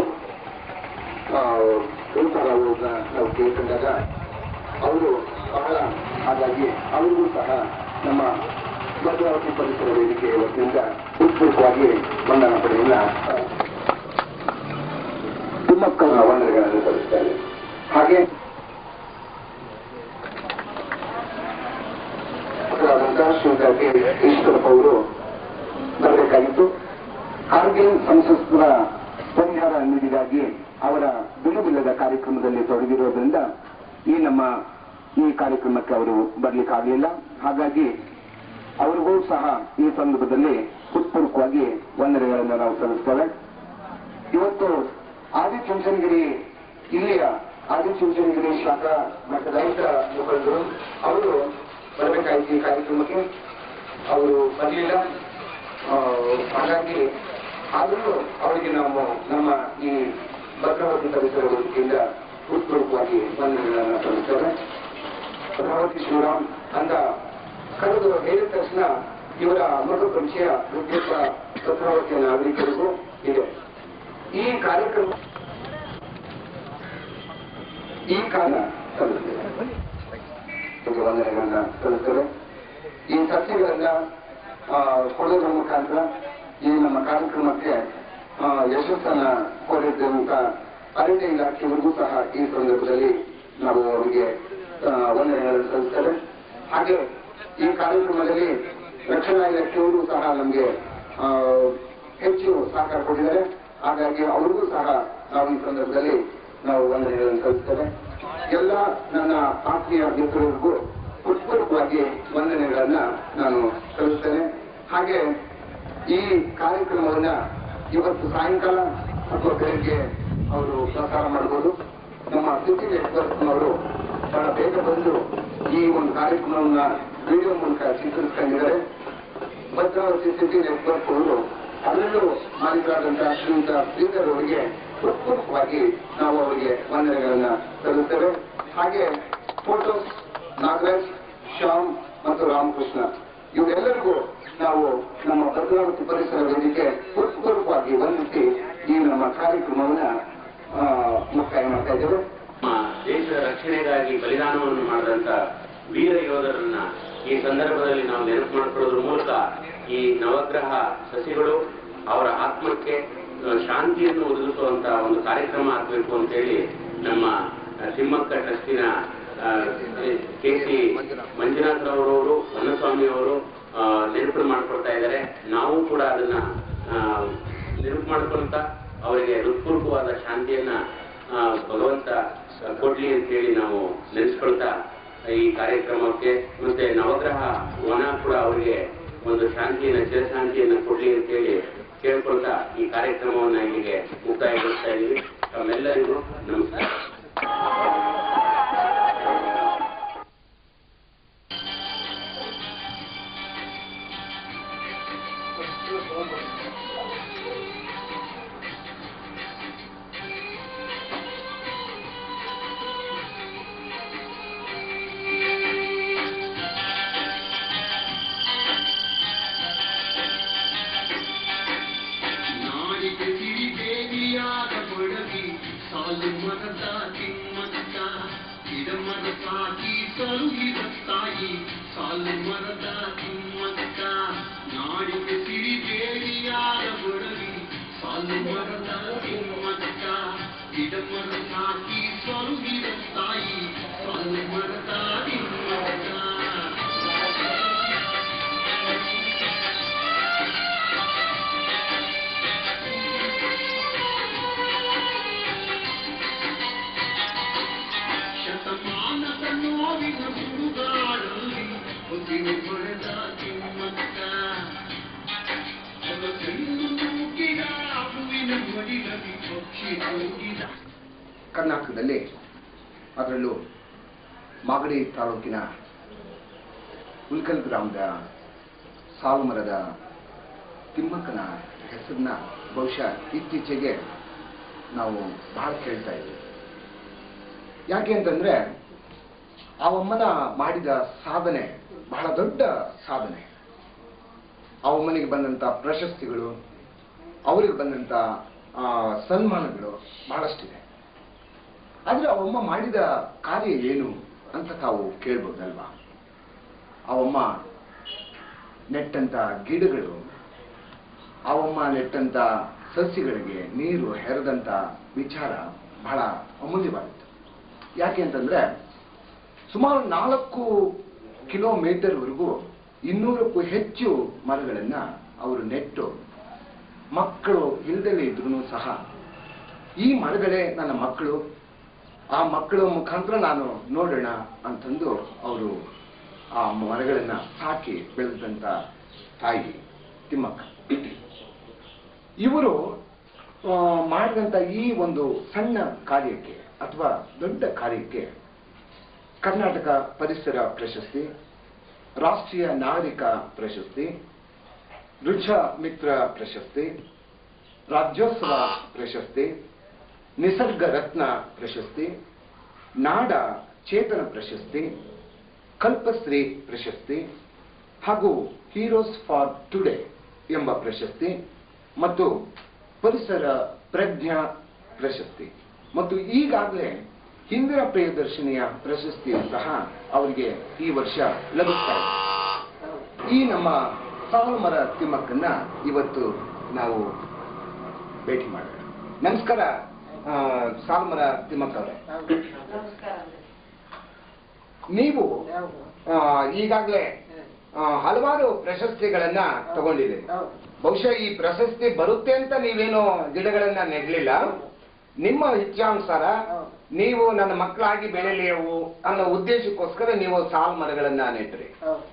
ಉಲ್ಪಾರ ಅವ್ರನ್ನ ನಾವು ಕೇಳ್ಕೊಂಡಾಗ ಅವರು ಬಹಳ ಹಾಗಾಗಿ ಅವರಿಗೂ ಸಹ ನಮ್ಮ ಭದ್ರಾವತಿ ಪರಿಸರ ವೇದಿಕೆ ವತಿಯಿಂದ ಉತ್ಪೂರ್ವವಾಗಿ ವಂದನಾ ಪಡೆಯನ್ನ ತಿಮ್ಮಕ್ಕನ ವಂದನೆಗಳನ್ನು ಸಲ್ಲಿಸ್ತಾರೆ ಹಾಗೆ ಡಾಕ್ಟರ್ ಶ್ರೀಯುತ ಕೆ ಈಶ್ವರಪ್ಪ ಅವರು ಬರಬೇಕಾಗಿತ್ತು ಕಾರ್ಗಿಲ್ ಸಂಸತ್ನ ಪರಿಹಾರ ನಿಧಿಗಾಗಿ ಅವರ ಬಿಡುವಿಲ್ಲದ ಕಾರ್ಯಕ್ರಮದಲ್ಲಿ ತೊಡಗಿರೋದ್ರಿಂದ ಈ ನಮ್ಮ ಈ ಕಾರ್ಯಕ್ರಮಕ್ಕೆ ಅವರು ಬರ್ಲಿಕ್ಕಾಗಲಿಲ್ಲ ಹಾಗಾಗಿ ಅವ್ರಿಗೂ ಸಹ ಈ ಸಂದರ್ಭದಲ್ಲಿ ಹೃತ್ಪೂರ್ವಕವಾಗಿ ವಂದನೆಗಳನ್ನು ನಾವು ಸಲ್ಲಿಸ್ತೇವೆ ಇವತ್ತು ಆದಿಚುಂಚನಗಿರಿ ಇಲ್ಲಿಯ ಆದಿಚುಂಚನಗಿರಿ ಶಾಖಾ ಮಟ್ಟದ ರೈತ ಮುಖಂಡರು ಅವರು ಬರಬೇಕಾಯ್ತು ಈ ಕಾರ್ಯಕ್ರಮಕ್ಕೆ ಅವರು ಬರಲಿಲ್ಲ ಹಾಗಾಗಿ ಆದರೂ ಅವರಿಗೆ ನಾವು ನಮ್ಮ ಈ ಭದ್ರಾವತಿ ಪರಿಸರ ವೇದಿಕೆಯಿಂದ ಹೃತ್ಪೂರ್ವಕವಾಗಿ ವಂದನೆಗಳನ್ನು ಸಲ್ಲಿಸ್ತೇವೆ ಭದ್ರಾವತಿ ಶಿವರಾಮ್ ಅಂತ ಕರೆದು ಹೇಳಿದ ತಕ್ಷಣ ಇವರ ಮೃಗ ಪರಿಚಯ ಪ್ರತ್ಯೇಕ ಭದ್ರಾವತಿಯ ನಾಗರಿಕರಿಗೂ ಇದೆ ಈ ಕಾರ್ಯಕ್ರಮ ಈ ಕಾಲ ಸಲ್ಲಿಸ್ತೇವೆ ಇವರಿಗೆ ವಂದನೆಗಳನ್ನ ಸಲ್ಲಿಸ್ತೇವೆ ಈ ಸಸ್ಯಗಳನ್ನ ಆ, ಕೊಡೋದ್ರ ಮುಖಾಂತರ ಈ ನಮ್ಮ ಕಾರ್ಯಕ್ರಮಕ್ಕೆ ಆ, ಯಶಸ್ಸನ್ನ ಕೋರಿದ್ದಂತ ಅರಣ್ಯ ಇಲಾಖೆಯವರಿಗೂ ಸಹ ಈ ಸಂದರ್ಭದಲ್ಲಿ ನಾವು ಅವರಿಗೆ ಆ, ವಂದನೆಗಳನ್ನು ಸಲ್ಲಿಸ್ತೇವೆ ಹಾಗೆ ಈ ಕಾರ್ಯಕ್ರಮದಲ್ಲಿ ರಕ್ಷಣಾ ಇಲಾಖೆಯವರು ಸಹ ನಮಗೆ ಆ, ಹೆಚ್ಚು ಸಹಕಾರ ಕೊಟ್ಟಿದ್ದಾರೆ ಹಾಗಾಗಿ ಅವ್ರಿಗೂ ಸಹ ನಾವು ಈ ಸಂದರ್ಭದಲ್ಲಿ ನಾವು ವಂದನೆಗಳನ್ನು ಸಲ್ಲಿಸ್ತೇವೆ ಎಲ್ಲ ನನ್ನ ಆತ್ಮೀಯ ಮಿತ್ರರಿಗೂ ಹೃತ್ಪೂರ್ವಕವಾಗಿ ವಂದನೆಗಳನ್ನ ನಾನು ಸಲ್ಲಿಸ್ತೇನೆ ಹಾಗೆ ಈ ಕಾರ್ಯಕ್ರಮವನ್ನ ಇವತ್ತು ಸಾಯಂಕಾಲ ಅಥವಾ ಬೆಳಗ್ಗೆ ಅವರು ಪ್ರಸಾರ ಮಾಡಬಹುದು ನಮ್ಮ ಸಿಟಿ ನೆಟ್ವರ್ಕ್ನವರು ಬಹಳ ಬೇಗ ಬಂದು ಈ ಒಂದು ಕಾರ್ಯಕ್ರಮವನ್ನ ವಿಡಿಯೋ ಮೂಲಕ ಚಿತ್ರಿಸ್ಕೊಂಡಿದ್ದಾರೆ ಭದ್ರಾವತಿ ಸಿಟಿ ನೆಟ್ವರ್ಕ್ ಅವರು ಅದರಲ್ಲೂ ಮಾಲೀಕರಾದಂತಹ ಶ್ರೀಯುತ ಶ್ರೀಧರ್ ಅವರಿಗೆ ಹೃತ್ಪೂರ್ವಕವಾಗಿ ನಾವು ಅವರಿಗೆ ವಂದನೆಗಳನ್ನ ಸಲ್ಲಿಸ್ತೇವೆ ಹಾಗೆ ಫೋಟೋಸ್ ನಾಗರಾಜ್ ಶ್ಯಾಮ್ ಮತ್ತು ರಾಮಕೃಷ್ಣ ಇವರೆಲ್ಲರಿಗೂ ನಾವು ನಮ್ಮ ಭದ್ರಾವತಿ ಪರಿಸರ ವೇದಿಕೆ ಹೃತ್ಪೂರ್ವಕವಾಗಿ ವಂದಿಸಿ ಈ ನಮ್ಮ ಕಾರ್ಯಕ್ರಮವನ್ನ ಆ, ಮುಕ್ತಾಯ ಮಾಡ್ತಾ ಇದ್ದೇವೆ ನಮ್ಮ ದೇಶದ ರಕ್ಷಣೆಗಾಗಿ ಬಲಿದಾನವನ್ನು ಮಾಡಿದಂತ ವೀರ ಯೋಧರನ್ನ ಈ ಸಂದರ್ಭದಲ್ಲಿ ನಾವು ನೆನಪು ಮಾಡಿಕೊಳ್ಳೋದ್ರ ಮೂಲಕ ಈ ನವಗ್ರಹ ಸಸಿಗಳು ಅವರ ಆತ್ಮಕ್ಕೆ ಆ, ಶಾಂತಿಯನ್ನು ಒದಗಿಸುವಂತ ಒಂದು ಕಾರ್ಯಕ್ರಮ ಆಗಬೇಕು ಅಂತೇಳಿ ನಮ್ಮ ಆ, ತಿಮ್ಮಕ್ಕ ಟ್ರಸ್ಟಿನ ಕೆ ಸಿ ಮಂಜುನಾಥರವರವರು ಹೊನ್ನಸ್ವಾಮಿ ಅವರು ನೆನಪು ಮಾಡಿಕೊಡ್ತಾ ಇದ್ದಾರೆ ನಾವು ಕೂಡ ಅದನ್ನ ಆ, ನೆನಪು ಮಾಡ್ಕೊಂತ ಅವರಿಗೆ ಹೃತ್ಪೂರ್ವಕವಾದ ಶಾಂತಿಯನ್ನ ಆ, ಭಗವಂತ ಕೊಡ್ಲಿ ಅಂತೇಳಿ ನಾವು ನೆನೆಸ್ಕೊಳ್ತಾ ಈ ಕಾರ್ಯಕ್ರಮಕ್ಕೆ ಮತ್ತೆ ನವಗ್ರಹ ವನ ಕೂಡ ಅವರಿಗೆ ಒಂದು ಶಾಂತಿಯನ್ನ ಚಿರಶಾಂತಿಯನ್ನ ಕೊಡ್ಲಿ ಅಂತೇಳಿ ಕೇಳ್ಕೊಳ್ತಾ ಈ ಕಾರ್ಯಕ್ರಮವನ್ನ ಇಲ್ಲಿಗೆ ಮುಕ್ತಾಯಗೊಳಿಸ್ತಾ ಇದ್ದೀವಿ ತಮ್ಮೆಲ್ಲರಿಗೂ ನಮಸ್ಕಾರ ನಾಡಿಗೆ ಸಿರಿದೇವಿಯಾದ ಕೊಡಗಿ ಸಾಲು ಮರದ ತಿಮ್ಮಕ್ಕ ಗಿಡಮರ ಸಾಕಿ ಸರುಗಿದ ತಾಯಿ ಸಾಲು ಮರದ ತಿಮ್ಮಕ್ಕ ನಾಡಿಗೆ ಸಿರಿದೇವಿಯಾದ ಕೊಡಗಿ ಸಾಲು ಮರದ ತಿಮ್ಮಕ್ಕ ಗಿಡಮರ ಸಾಕಿ ಸರುಗಿದ ತಾಯಿ ಸಾಲು ಮರದ ತಿಮ್ಮಕ್ಕ ಶತಮಾನದ ನೋವಿನ ಸುಡುಗಾಡಲ್ಲಿ ಹೊಸಿರು ಪಡೆದ ತಿಮ್ಮಕ್ಕ ಹೊಲಸೆಂದು ನೂಕಿದ ಹೂವಿನ ಮಡಿಲಲ್ಲಿ ಪಕ್ಷಿ ಹೋಗಿದ ಕರ್ನಾಟಕದಲ್ಲಿ ಅದರಲ್ಲೂ ಮಾಗಡಿ ತಾಲೂಕಿನ ಉಲ್ಕಲ್ ಗ್ರಾಮದ ಸಾಲು ಮರದ ತಿಮ್ಮಕ್ಕನ ಹೆಸರನ್ನ ಬಹುಶಃ ಇತ್ತೀಚೆಗೆ ನಾವು ಬಹಳ ಕೇಳ್ತಾ ಇದ್ದೀವಿ ಯಾಕೆ ಅಂತಂದ್ರೆ ಆ ಅಮ್ಮನ ಮಾಡಿದ ಸಾಧನೆ ಬಹಳ ದೊಡ್ಡ ಸಾಧನೆ ಆ ಅಮ್ಮನಿಗೆ ಬಂದಂತ ಪ್ರಶಸ್ತಿಗಳು ಅವರಿಗೆ ಬಂದಂತ ಆ, ಸನ್ಮಾನಗಳು ಬಹಳಷ್ಟಿದೆ ಆದ್ರೆ ಅವಮ್ಮ ಮಾಡಿದ ಕಾರ್ಯ ಏನು ಅಂತ ತಾವು ಕೇಳ್ಬೋದಲ್ವಾ ಅವಮ್ಮ ನೆಟ್ಟಂತ ಗಿಡಗಳು ಅವಮ್ಮ ನೆಟ್ಟಂತ ಸಸ್ಯಗಳಿಗೆ ನೀರು ಹೆರೆದಂತ ವಿಚಾರ ಬಹಳ ಅಮೂಲ್ಯವಾದದ್ದು ಯಾಕೆ ಅಂತಂದ್ರೆ ಸುಮಾರು ನಾಲ್ಕು ಕಿಲೋಮೀಟರ್ವರೆಗೂ ಇನ್ನೂರಕ್ಕೂ ಹೆಚ್ಚು ಮರಗಳನ್ನ ಅವರು ನೆಟ್ಟು ಮಕ್ಕಳು ಇಲ್ದಲೇ ಇದ್ರೂ ಸಹ ಈ ಮರಗಳೇ ನನ್ನ ಮಕ್ಕಳು ಆ ಮಕ್ಕಳ ಮುಖಾಂತರ ನಾನು ನೋಡೋಣ ಅಂತಂದು ಅವರು ಆ ಮರಗಳನ್ನ ಸಾಕಿ ಬೆಳೆದಂತ ತಾಯಿ ತಿಮ್ಮಕ್ಕ ಇವರು ಆ, ಮಾಡಿದಂಥ ಈ ಒಂದು ಸಣ್ಣ ಕಾರ್ಯಕ್ಕೆ ಅಥವಾ ದೊಡ್ಡ ಕಾರ್ಯಕ್ಕೆ ಕರ್ನಾಟಕ ಪರಿಸರ ಪ್ರಶಸ್ತಿ ರಾಷ್ಟ್ರೀಯ ನಾಗರಿಕ ಪ್ರಶಸ್ತಿ ರುಚ ಮಿತ್ರ ಪ್ರಶಸ್ತಿ ರಾಜ್ಯೋತ್ಸವ ಪ್ರಶಸ್ತಿ ನಿಸರ್ಗ ರತ್ನ ಪ್ರಶಸ್ತಿ ನಾಡ ಚೇತನ ಪ್ರಶಸ್ತಿ ಕಲ್ಪಶ್ರೀ ಪ್ರಶಸ್ತಿ ಹಾಗೂ ಹೀರೋಸ್ ಫಾರ್ ಟುಡೇ ಎಂಬ ಪ್ರಶಸ್ತಿ ಮತ್ತು ಪರಿಸರ ಪ್ರಜ್ಞಾ ಪ್ರಶಸ್ತಿ ಮತ್ತು ಈಗಾಗಲೇ ಹಿಂದಿನ ಪ್ರಿಯದರ್ಶಿನಿಯ ಪ್ರಶಸ್ತಿಯು ಸಹ ಅವರಿಗೆ ಈ ವರ್ಷ ಲಭಿಸ್ತಾ ಇದೆ ಈ ನಮ್ಮ ಸಾಲುಮರ ತಿಮ್ಮಕ್ಕನ್ನ ಇವತ್ತು ನಾವು ಭೇಟಿ ಮಾಡೋಣ ನಮಸ್ಕಾರ ಆ, ಸಾಲುಮರ ತಿಮ್ಮಕ್ಕ ಅವರೇ ನೀವು ಆ, ಈಗಾಗಲೇ ಆ, ಹಲವಾರು ಪ್ರಶಸ್ತಿಗಳನ್ನ ತಗೊಂಡಿದ್ದೀರಿ ಬಹುಶಃ ಈ ಪ್ರಶಸ್ತಿ ಬರುತ್ತೆ ಅಂತ ನೀವೇನು ಗಿಡಗಳನ್ನ ನೆಡ್ಲಿಲ್ಲ ನಿಮ್ಮ ಇಚ್ಛಾನುಸಾರ ನೀವು ನನ್ನ ಮಕ್ಕಳಾಗಿ ಬೆಳೆಯಲಿಯವು ಅನ್ನೋ ಉದ್ದೇಶಕ್ಕೋಸ್ಕರ ನೀವು ಸಾಲ್ ಮರಗಳನ್ನ ನೆಟ್ರಿ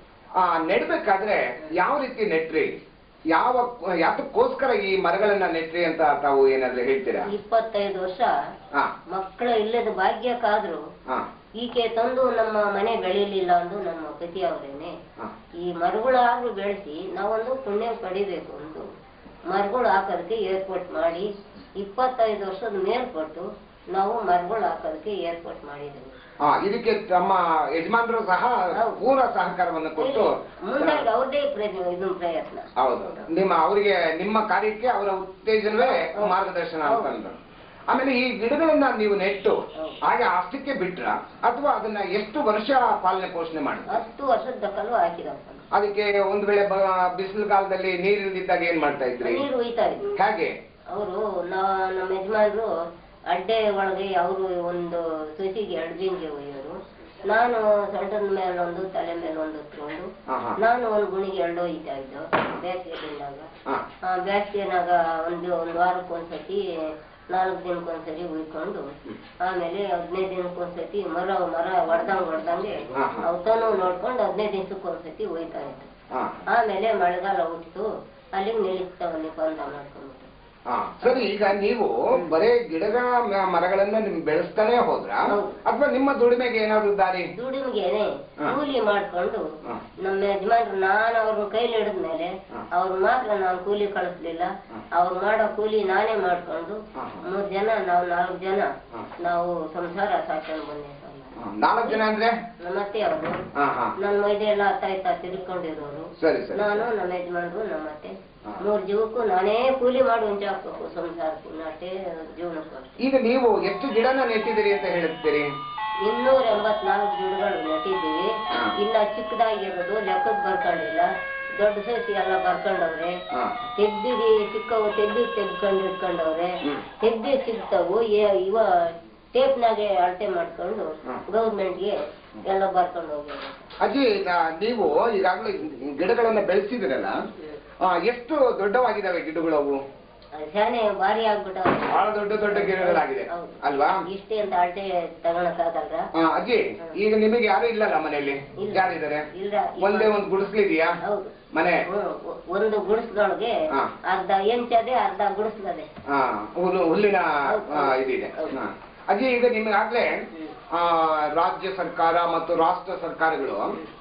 ಆ ನೆಡ್ಬೇಕಾದ್ರೆ ಯಾವ ರೀತಿ ನೆಟ್ರಿ ಯಾವ ಯಾತಕ್ಕೋಸ್ಕರ ಈ ಮರಗಳನ್ನ ನೆಟ್ರಿ ಅಂತ ತಾವು ಏನಾದ್ರು ಹೇಳ್ತೀರಾ ಇಪ್ಪತ್ತೈದು ವರ್ಷ ಹಾ ಮಕ್ಕಳು ಇಲ್ಲದ ಭಾಗ್ಯಕ್ಕಾದ್ರೂ ಹಾ ಈಕೆ ತಂದು ನಮ್ಮ ಮನೆ ಬೆಳೀಲಿಲ್ಲ ಅಂದು ನಮ್ಮ ಪತಿ ಅವರೇನೆ ಹಾ. ಈ ಮರಗಳಾದ್ರೂ ಬೆಳೆಸಿ ನಾವೊಂದು ಪುಣ್ಯ ಪಡಿಬೇಕು ಒಂದು ಮರಗಳು ಹಾಕೋದಕ್ಕೆ ಏರ್ಪೋರ್ಟ್ ಮಾಡಿ ಇಪ್ಪತ್ತೈದು ವರ್ಷದ ಮೇಲ್ಪಟ್ಟು ನಾವು ಮರಗಳು ಹಾಕೋದಕ್ಕೆ ಏರ್ಪೋರ್ಟ್ ಮಾಡಿದ್ದೇವೆ ಹಾ ಇದಕ್ಕೆ ತಮ್ಮ ಯಜಮಾನರು ಸಹ ಪೂರ್ಣ ಸಹಕಾರವನ್ನು ಕೊಟ್ಟು ಮುಂದಾಗಿ ಅವ್ರದೇ ಪ್ರಯತ್ನ ಇದು ಪ್ರಯತ್ನ ಹೌದು ನಿಮ್ಮ ಅವರಿಗೆ ನಿಮ್ಮ ಕಾರ್ಯಕ್ಕೆ ಅವರ ಉತ್ತೇಜನವೇ ಮಾರ್ಗದರ್ಶನ ಅಂತಂದ್ರು ಆಮೇಲೆ ಈ ಗಿಡಗಳನ್ನ ನೀವು ನೆಟ್ಟು ಹಾಗೆ ಅಷ್ಟಕ್ಕೆ ಬಿಟ್ರ ಅಥವಾ ಅದನ್ನ ಎಷ್ಟು ವರ್ಷ ಪಾಲನೆ ಪೋಷಣೆ ಮಾಡಿದ್ರ ಹತ್ತು ವರ್ಷದ ದಕ್ಕಲು ಹಾಕಿದಪ್ಪ ಅದಕ್ಕೆ ಒಂದ್ ವೇಳೆ ಬ- ಬಿಸಿಲು ಕಾಲದಲ್ಲಿ ನೀರು ಇಲ್ದಿದ್ದಾಗ ಏನ್ ಮಾಡ್ತಾ ಇದ್ರಿ ನೀರು ಒಯ್ತಾ ಇದ್ವಿ ಹೇಗೆ ಅವರು ನಮ್ಮ ಯಜಮಾನ್ರು ಅಡ್ಡೆ ಒಳಗೆ ಅವರು ಒಂದು ಸಸಿಗೆ ಎರಡು ಬಿಂಗೆ ಒಯ್ಯೋರು ನಾನು ಸೊಂಟದ ಮೇಲೊಂದು ತಲೆ ಮೇಲೆ ಒಂದು ಹೊತ್ಕೊಂಡು ಹಾ, ಹಾ. ನಾನು ಒಂದು ಗುಣಿಗೆ ಎರಡು ಒಯ್ತಾ ಇದ್ದು ಬೇಸಿಗೆ ದಿನದಾಗ ಹಾ. ಆ ಬೇಸಿಗೆನಾಗ ಒಂದು ಒಂದು ವಾರಕ್ಕೆ ಒಂದ್ಸತಿ ನಾಲ್ಕು ದಿನಕ್ಕೊಂದ್ಸತಿ ಉಯ್ಕೊಂಡು ಆಮೇಲೆ ಹದಿನೈದು ದಿನಕ್ಕೊಂದ್ಸತಿ ಮರ ಮರ ಹೊಡ್ದಂಗ್ ಹೊಡ್ದಂಗೆ ಹಾ, ಹಾ. ಅವತನು ನೋಡ್ಕೊಂಡು ಹದಿನೈದು ದಿವಸಕ್ಕೊಂದ್ಸತಿ ಒಯ್ತಾ ಇತ್ತು ಹಾ ಆಮೇಲೆ ಮಳೆಗಾಲ ಹುಟ್ಟಿತು ಅಲ್ಲಿಗೆ ನಿಲ್ಲಿಸ್ತಾವಲ್ಲಿ ಬಂದ ಮಾಡ್ಕೊಂಡ್ಬಿಟ್ಟು ಹಾ ಸರಿ ಈಗ ನೀವು ಬರೇ ಗಿಡಗಳ ಮ- ಮರಗಳನ್ನ ನಿಮ್ ಬೆಳೆಸ್ತಾನೆ ಹೋದ್ರ ಅಥವಾ ನಿಮ್ಮ ದುಡಿಮೆಗೆ ಏನಾದ್ರು ದಾರಿ ದುಡಿಮೆಗೆನೆ ಹಾ. ಕೂಲಿ ಮಾಡ್ಕೊಂಡು ಹಾ. ನಮ್ಮ ಯಜಮಾನ್ರು ನಾನು ಅವ್ರನ್ನ ಕೈಲಿ ಹಿಡಿದ್ಮೇಲೆ ಅವ್ರು ಮಾತ್ರ ನಾನು ಕೂಲಿ ಕಳಿಸ್ಲಿಲ್ಲ ಅವ್ರು ಮಾಡೋ ಕೂಲಿ ನಾನೇ ಮಾಡ್ಕೊಂಡು ಮೂರ್ ಜನ ನಾವು ನಾಲ್ಕು ಜನ ನಾವು ಸಂಸಾರ ಸಾಕೊಂಡು ಬಂದೆ ಸರ್ ಹಾ, ನಾಲ್ಕು ಜನ ಅಂದ್ರೆ ನಮ್ಮತ್ತೆ ಅವರು ಹಾ ಹಾ ನನ್ನ ಮೈದೆ ಎಲ್ಲ ಅತ್ತ ಇತ್ತ ತಿರ್ಕೊಂಡಿರೋರು ಸರಿ ಸರಿ ನಾನು ನಮ್ಮ ಯಜಮಾನ್ರು ನಮ್ಮತ್ತೆ ಮೂರ್ ಜೀವಕ್ಕೂ ನಾನೇ ಕೂಲಿ ಮಾಡಿ ಉಂಚೆ ಹಾಕ್ಬೇಕು ಸಂಸಾರಕ್ಕೂ ನಾಟೆ ಜೀವನಕ್ಕೂ ಅಷ್ಟೇ ಈಗ ನೀವು ಎಷ್ಟು ಗಿಡನ ನೆಟ್ಟಿದ್ದೀರಿ ಅಂತ ಹೇಳ್ತೀರಿ ಇನ್ನೂರ ಎಂಬತ್ನಾಲ್ಕು ಗಿಡಗಳು ನೆಟ್ಟಿದ್ದೀವಿ ಇನ್ನ ಚಿಕ್ಕದಾಗಿರೋದು ಲೆಕ್ಕಕ್ಕೆ ಬರ್ಕೊಂಡಿಲ್ಲ ದೊಡ್ಡ ಸಸಿ ಎಲ್ಲ ಬರ್ಕೊಂಡವ್ರೆ ಹಾ. ತೆಗ್ದಿದಿ ಚಿಕ್ಕವು ತೆಗ್ದಿ ತೆಗ್ಕೊಂಡು ಇಟ್ಕೊಂಡವ್ರೆ ತೆಗ್ದಿ ಸಿಗ್ತಾವು ಏ- ಇವ ಟೇಪ್ನಾಗೆ ಅಳತೆ ಮಾಡ್ಕೊಂಡು ಗೌರ್ಮೆಂಟ್ಗೆ ಎಲ್ಲ ಬರ್ಕೊಂಡು ಹೋಗ್ಯಾರ ಅಜ್ಜಿ ನಾ- ನೀವು ಈಗಾಗಲೇ ಗಿಡಗಳನ್ನ ಬೆಳೆಸಿದಿರಲ್ಲ ಎಷ್ಟು ದೊಡ್ಡವಾಗಿದ್ದಾವೆ ಗಿಡಗಳು ಅವು ಶಾನೆ ಭಾರಿ ಆಗ್ಬಿಟ್ಟವ್ರೆ ಬಹಳ ದೊಡ್ಡ ದೊಡ್ಡ ಗಿಡಗಳಾಗಿದೆ ಅಲ್ವಾ ಇಷ್ಟೇ ಅಂತ ಅಳತೆ ತಗೊಳಕ್ಕಾಗಲ್ರ ಆ, ಅಜ್ಜಿ ಈಗ ನಿಮಗೆ ಯಾರು ಇಲ್ಲಲ್ಲ ಮನೆಯಲ್ಲಿ ಯಾರಿದ್ದಾರೆ ಇಲ್ಲ ಒಂದೇ ಒಂದು ಗುಡಿಸ್ಲಿದೆಯಾ ಮನೆ ಒಂದು ಗುಡಿಸ್ದೊಳಗೆ ಹಾ. ಅರ್ಧ ಎಂಚದೆ ಅರ್ಧ ಗುಡಿಸ್ಲದೆ ಆ, ಹುಲ್ಲು ಹುಲ್ಲಿನ ಆ, ಇದಿದೆ ಹಾ. ಅಜ್ಜಿ ಈಗ ನಿಮಗಾಗ್ಲೇ ಆ, ರಾಜ್ಯ ಸರ್ಕಾರ ಮತ್ತು ರಾಷ್ಟ್ರ ಸರ್ಕಾರಗಳು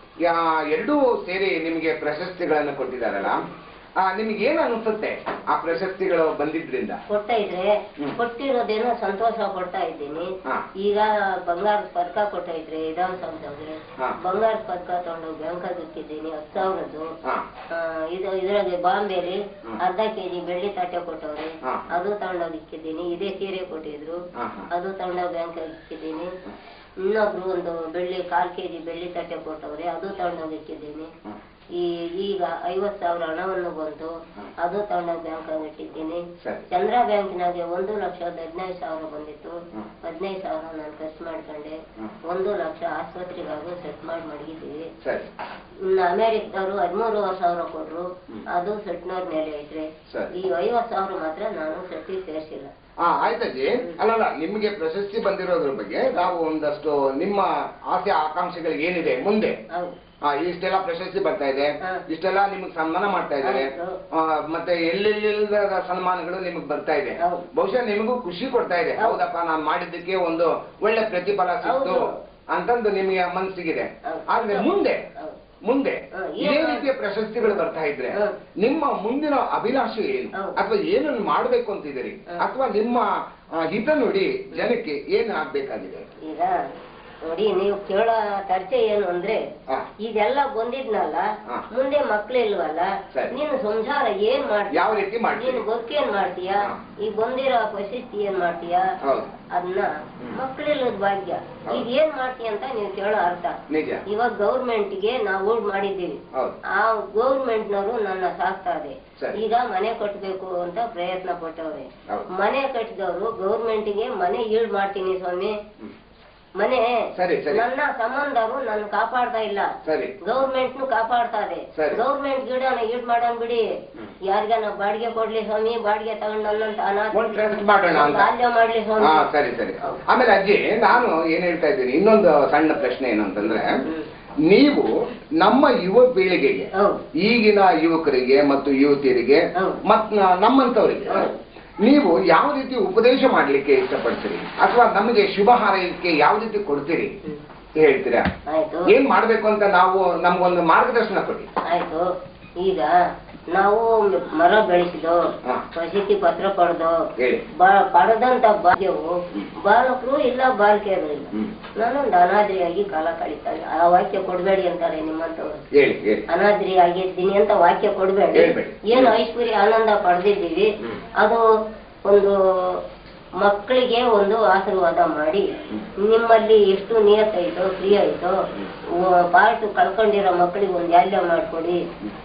ಯಾ- ಎರಡೂ ಸೇರಿ ನಿಮಗೆ ಪ್ರಶಸ್ತಿಗಳನ್ನು ಕೊಟ್ಟಿದ್ದಾರಲ್ಲ ಆ, ನಿಮ್ಗೆ ಏನ್ ಅನ್ಸುತ್ತೆ ಆ ಪ್ರಶಸ್ತಿಗಳು ಬಂದಿದ್ರಿಂದ ಕೊಡ್ತಾ ಇದ್ರೆ ಕೊಟ್ಟಿರೋದೇನೋ ಸಂತೋಷ ಪಡ್ತಾ ಇದ್ದೀನಿ ಹಾ. ಈಗ ಬಂಗಾರದ ಪದಕ ಕೊಟ್ಟ ಇದ್ರೆ ವಿಧಾನಸೌಧಗೆ ಹಾ. ಬಂಗಾರದ ಪದಕ ತಗೊಂಡು ಬ್ಯಾಂಕಾಗಿ ಇಕ್ಕಿದ್ದೀನಿ ಹತ್ತು ಸಾವಿರದ್ದು ಹಾ. ಆ, ಇದು ಇದ್ರಾಗೆ ಬಾಂಬೆಲಿ ಹ್ಮ್. ಅರ್ಧ ಕೆಜಿ ಬೆಳ್ಳಿ ತಟ್ಟೆ ಕೊಟ್ಟವ್ರೆ ಹಾ. ಅದು ತಗೊಂಡೋಗಿ ಇಕ್ಕಿದ್ದೀನಿ ಇದೇ ಸೀರೆ ಕೊಟ್ಟಿದ್ರು ಹಾ, ಹಾ. ಅದು ತಗೊಂಡೋಗಿ ಬ್ಯಾಂಕಾಗಿ ಇಕ್ಕಿದ್ದೀನಿ ಇನ್ನೊಬ್ರು ಒಂದು ಬೆಳ್ಳಿ ಕಾಲ್ ಕೆಜಿ ಬೆಳ್ಳಿ ತಟ್ಟೆ ಕೊಟ್ಟವ್ರೆ ಅದು ತಗೊಂಡೋಗಿ ಇಕ್ಕಿದ್ದೀನಿ ಈ ಈಗ ಐವತ್ ಸಾವಿರ ಹಣವನ್ನು ಬಂತು ಅದು ತಗೊಂಡೋಗಿ ಬ್ಯಾಂಕ್ ಇಟ್ಟಿದ್ದೀನಿ ಸರಿ. ಚಂದ್ರ ಬ್ಯಾಂಕಿನಾಗೆ ಒಂದು ಲಕ್ಷದ ಹದಿನೈದು ಸಾವಿರ ಬಂದಿತ್ತು ಹದಿನೈದು ಸಾವಿರ ನಾನು ಖರ್ಚು ಮಾಡ್ಕೊಂಡೆ ಒಂದು ಲಕ್ಷ ಆಸ್ಪತ್ರೆಗಾಗೂ ಸೆಟ್ ಮಾಡಿ ಮಡಗಿದ್ದೀವಿ ಸರಿ ಇನ್ನು ಅಮೆರಿಕದವರು ಹದಿಮೂರುವರೆ ಸಾವಿರ ಕೊಟ್ರು ಅದು ಸೆಟ್ನವ್ರ ಮೇಲೆ ಐತ್ರಿ ಸರಿ. ಈ ಐವತ್ ಸಾವಿರ ಮಾತ್ರ ನಾನು ಸೆಟ್ಟಿ ಸೇರಿಸಿಲ್ಲ ಹಾ ಆಯ್ತಜ್ಜಿ ಅಲ್ಲಲ್ಲ ನಿಮಗೆ ಪ್ರಶಸ್ತಿ ಬಂದಿರೋದ್ರ ಬಗ್ಗೆ ನಾವು ಒಂದಷ್ಟು ನಿಮ್ಮ ಆಸೆ ಆಕಾಂಕ್ಷೆಗಳು ಏನಿದೆ ಮುಂದೆ ಆ, ಇಷ್ಟೆಲ್ಲ ಪ್ರಶಸ್ತಿ ಬರ್ತಾ ಇದೆ ಇಷ್ಟೆಲ್ಲ ನಿಮಗೆ ಸನ್ಮಾನ ಮಾಡ್ತಾ ಇದ್ದಾರೆ ಆ, ಮತ್ತೆ ಎಲ್ಲೆಲ್ಲಿಲ್ಲದ ಸನ್ಮಾನಗಳು ನಿಮಗೆ ಬರ್ತಾ ಇದೆ ಬಹುಶಃ ನಿಮಗೂ ಖುಷಿ ಕೊಡ್ತಾ ಇದೆ ಹೌದಪ್ಪ ನಾನು ಮಾಡಿದ್ದಕ್ಕೆ ಒಂದು ಒಳ್ಳೆ ಪ್ರತಿಫಲ ಸಿಕ್ತು ಅಂತಂದು ನಿಮಗೆ ಮನಸ್ಸಿಗಿದೆ ಆದ್ರೆ ಮುಂದೆ ಮುಂದೆ ಇದೇ ರೀತಿಯ ಪ್ರಶಸ್ತಿಗಳು ಬರ್ತಾ ಇದ್ರೆ ನಿಮ್ಮ ಮುಂದಿನ ಅಭಿಲಾಷೆ ಏನು ಅಥವಾ ಏನನ್ನು ಮಾಡ್ಬೇಕು ಅಂತಿದ್ದೀರಿ ಅಥವಾ ನಿಮ್ಮ ಆ, ಹಿತ ನುಡಿ ಜನಕ್ಕೆ ಏನ್ ಆಗ್ಬೇಕಾಗಿದೆ ಈಗ ನೋಡಿ ನೀವು ಕೇಳೋ ಚರ್ಚೆ ಏನು ಅಂದ್ರೆ ಇದೆಲ್ಲ ಬಂದಿದ್ನಲ್ಲ ಮುಂದೆ ಮಕ್ಳು ಇಲ್ವಲ್ಲ ಸರಿ. ನೀನು ಸಂಸಾರ ಏನ್ ಮಾಡ್ತೀಯ ಯಾವ ರೀತಿ ಮಾಡ್ತೀರಿ? ನೀನು ಬದುಕೇನ್ ಮಾಡ್ತೀಯ ಈಗ ಬಂದಿರೋ ಪ್ರಶಸ್ತಿ ಏನ್ ಮಾಡ್ತೀಯ ಹೌದು ಅದನ್ನ ಮಕ್ಳಿಲ್ಲದ ಭಾಗ್ಯ ಈಗ ಏನ್ ಮಾಡ್ತೀಯ ಅಂತ ನೀವು ಕೇಳೋ ಅರ್ಥ ನಿಜ ಇವಾಗ ಗೌರ್ಮೆಂಟ್ ಗೆ ನಾವು ಮಾಡಿದ್ದೀವಿ ಹೌದು ಆ ಗೌರ್ಮೆಂಟ್ ನವರು ನನ್ನ ಸಾಕ್ತಾರೆ ಸರಿ. ಈಗ ಮನೆ ಕಟ್ಟಬೇಕು ಅಂತ ಪ್ರಯತ್ನ ಪಟ್ಟವ್ರೆ ಹೌದು. ಮನೆ ಕಟ್ಟಿದವರು ಗೌರ್ಮೆಂಟ್ ಗೆ ಮನೆ ಈಡ್ ಮಾಡ್ತೀನಿ ಸ್ವಾಮಿ ಮನೆ ಸರಿ, ಸರಿ. ನನ್ನ ಸಂಬಂಧರು ನನ್ನ ಕಾಪಾಡ್ತಾ ಇಲ್ಲ ಸರಿ ಗೌರ್ಮೆಂಟ್ ನು ಕಾಪಾಡ್ತಾರೆ ಸರಿ. ಗೌರ್ಮೆಂಟ್ ಗಿಡನ ಈಡ್ ಮಾಡೋಣ ಬಿಡಿ ಯಾರಿಗಾನ ಬಾಡಿಗೆ ಕೊಡ್ಲಿ ಸ್ವಾಮಿ ಬಾಡಿಗೆ ತಗೊಂಡ್ ನನ್ನಂತ ಅನಾಥ ಒಂದ್ ಟ್ರಸ್ಟ್ ಮಾಡೋಣ ಅಂತ ಬಾಲ್ಯ ಮಾಡ್ಲಿ ಸ್ವಾಮಿ ಹಾ ಸರಿ ಸರಿ ಆಮೇಲೆ ಅಜ್ಜಿ ನಾನು ಏನ್ ಹೇಳ್ತಾ ಇದ್ದೀನಿ ಇನ್ನೊಂದು ಸಣ್ಣ ಪ್ರಶ್ನೆ ಏನು ಅಂತಂದ್ರೆ ನೀವು ನಮ್ಮ ಯುವ ಪೀಳಿಗೆಗೆ ಈಗಿನ ಯುವಕರಿಗೆ ಮತ್ತು ಯುವತಿಯರಿಗೆ ಮತ್ ನಮ್ಮಂತವರಿಗೆ ನೀವು ಯಾವ ರೀತಿ ಉಪದೇಶ ಮಾಡ್ಲಿಕ್ಕೆ ಇಷ್ಟಪಡ್ತೀರಿ ಅಥವಾ ನಮಗೆ ಶುಭ ಹಾರೈಕೆ ಯಾವ ರೀತಿ ಕೊಡ್ತೀರಿ ಹೇಳ್ತೀರಾ ಆಯ್ತು ಏನ್ ಮಾಡ್ಬೇಕು ಅಂತ ನಾವು ನಮ್ಗೊಂದು ಮಾರ್ಗದರ್ಶನ ಕೊಡಿ ಆಯ್ತು ಈಗ ನಾವು ಮರ ಬೆಳೆಸಿದೋ ಪ್ರಸಿದ್ಧಿ ಪತ್ರ ಪಡೆದು ಹೇಳಿ ಪಡೆದಂತ ಭಾಗ್ಯವು ಬಾಲಕರು ಇಲ್ಲ ಬಾಲಕಿಯರು ಇಲ್ಲ ನಾನೊಂದು ಅನಾದ್ರಿಯಾಗಿ ಕಾಲ ಕಳೀತಾರೆ ಆ ವಾಕ್ಯ ಕೊಡ್ಬೇಡಿ ಅಂತಾರೆ ನಿಮ್ಮಂತವ್ರು ಹೇಳಿ ಹೇಳಿ ಅನಾದ್ರಿ ಆಗಿದ್ದೀನಿ ಅಂತ ವಾಕ್ಯ ಕೊಡ್ಬೇಡಿ ಹೇಳ್ಬೇಡಿ. ಏನು ಐಶ್ವರ್ಯ ಆನಂದ ಪಡೆದಿದ್ದೀವಿ ಅದು ಒಂದು ಮಕ್ಕಳಿಗೆ ಒಂದು ಆಶೀರ್ವಾದ ಮಾಡಿ ನಿಮ್ಮಲ್ಲಿ ಎಷ್ಟು ನಿಯತ್ ಐತೋ ಫ್ರೀ ಐತೋ ಪಾರ್ಟ್ ಕಳ್ಕೊಂಡಿರೋ ಮಕ್ಕಳಿಗೆ ಒಂದು ಯಾಲ್ಯ ಮಾಡ್ಕೊಡಿ